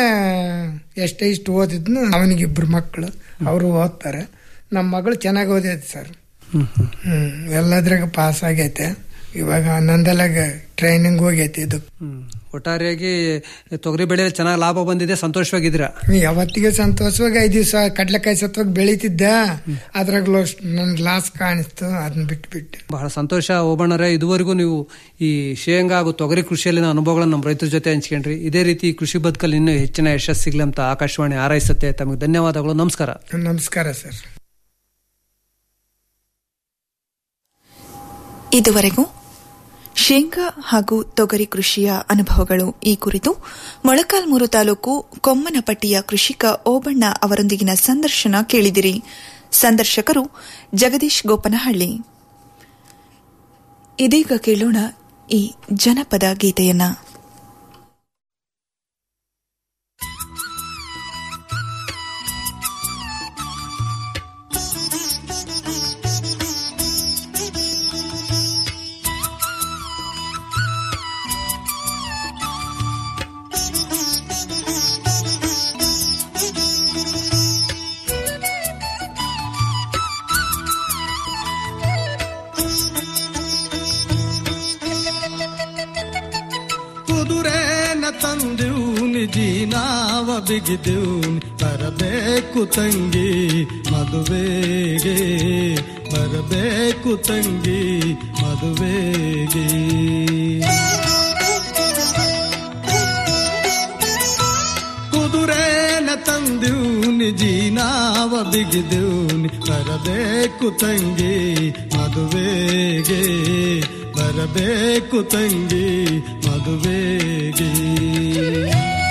ಎಷ್ಟೇ ಇಷ್ಟು ಓದಿದ್ನು ಅವನಿಗೆ ಇಬ್ರು ಮಕ್ಕಳು ಅವರು ಓದ್ತಾರೆ ನಮ್ಮ ಮಗಳು ಚೆನ್ನಾಗಿ ಓದೈತೆ ಸರ್ ಹ್ಮ್ ಹ್ಮ್ ಹ್ಮ್ ಎಲ್ಲದ್ರಾಗ ಪಾಸ್ ಆಗೈತೆ ಇವಾಗ ನಂದೆಲ್ಲಾಗ ಟ್ರೈನಿಂಗ್ ಹೋಗೈತೆ ಇದು ಹ್ಮ್ ಒಟ್ಟಾರೆಯಾಗಿ ತೊಗರಿ ಬೆಳೆ ಚೆನ್ನಾಗಿ ಲಾಭ ಬಂದಿದೆ ಸಂತೋಷವಾಗಿದ್ದೀರಾ ಯಾವತ್ತಿಗೆ ಸಂತೋಷವಾಗಿ ಐದು ದಿವಸ ಕಡ್ಲೆಕಾಯಿ ಸತ್ವಾಗಿ ಬೆಳೀತಿದ್ದೆ ಅದ್ರಾಗ ನನ್ಗೆ ಲಾಸ್ ಕಾಣಿಸ್ತು ಅದನ್ನ ಬಿಟ್ಟು ಬಿಟ್ಟು ಬಹಳ ಸಂತೋಷ ಓಬಣ್ಣರೇ ಇದುವರೆಗೂ ನೀವು ಈ ಶೇಂಗಾ ಹಾಗೂ ತೊಗರಿ ಕೃಷಿಯಲ್ಲಿನ ಅನುಭವಗಳನ್ನು ನಮ್ಮ ರೈತರ ಜೊತೆ ಹಂಚ್ಕೊಂಡ್ರಿ ಇದೇ ರೀತಿ ಈ ಕೃಷಿ ಬದುಕಲ್ಲಿ ಇನ್ನೂ ಹೆಚ್ಚಿನ ಯಶಸ್ಸು ಸಿಗ್ಲಿ ಅಂತ ಆಕಾಶವಾಣಿ ಹಾರೈಸುತ್ತೆ ತಮಗೆ ಧನ್ಯವಾದಗಳು ನಮಸ್ಕಾರ ನಮಸ್ಕಾರ ಸರ್ ಇದುವರೆಗೂ ಶೇಂಗಾ ಹಾಗೂ ತೊಗರಿ ಕೃಷಿಯ ಅನುಭವಗಳು ಈ ಕುರಿತು ಮೊಳಕಾಲ್ಮೂರು ತಾಲೂಕು ಕೊಮ್ಮನಪಟ್ಟಿಯ ಕೃಷಿಕ ಓಬಣ್ಣ ಅವರೊಂದಿಗಿನ ಸಂದರ್ಶನ ಕೇಳಿದಿರಿ ಸಂದರ್ಶಕರು ಜಗದೀಶ್ ಗೋಪನಹಳ್ಳಿ ಇದೀಗ ಕೇಳೋಣ ಈ ಜನಪದ ಗೀತೆಯನ್ನ ಕುದುರೆನ ತಂದೂನಿ ಜೀನಾವ ಬಿಗಿದೂನಿ ಬರಬೇಕು ತಂಗಿ ಮದುವೆಗೆ ಬರಬೇಕು ತಂಗಿ ಮದುವೆಗೆ ಕುದುರೆನ ತಂದೂನಿ ಜೀನಾವ ಬಿಗಿದೂನಿ ಬರಬೇಕು ತಂಗಿ ಮದುವೆಗೆ ಬರಬೇಕು ತಂಗಿ ಮದುವೆಗೆ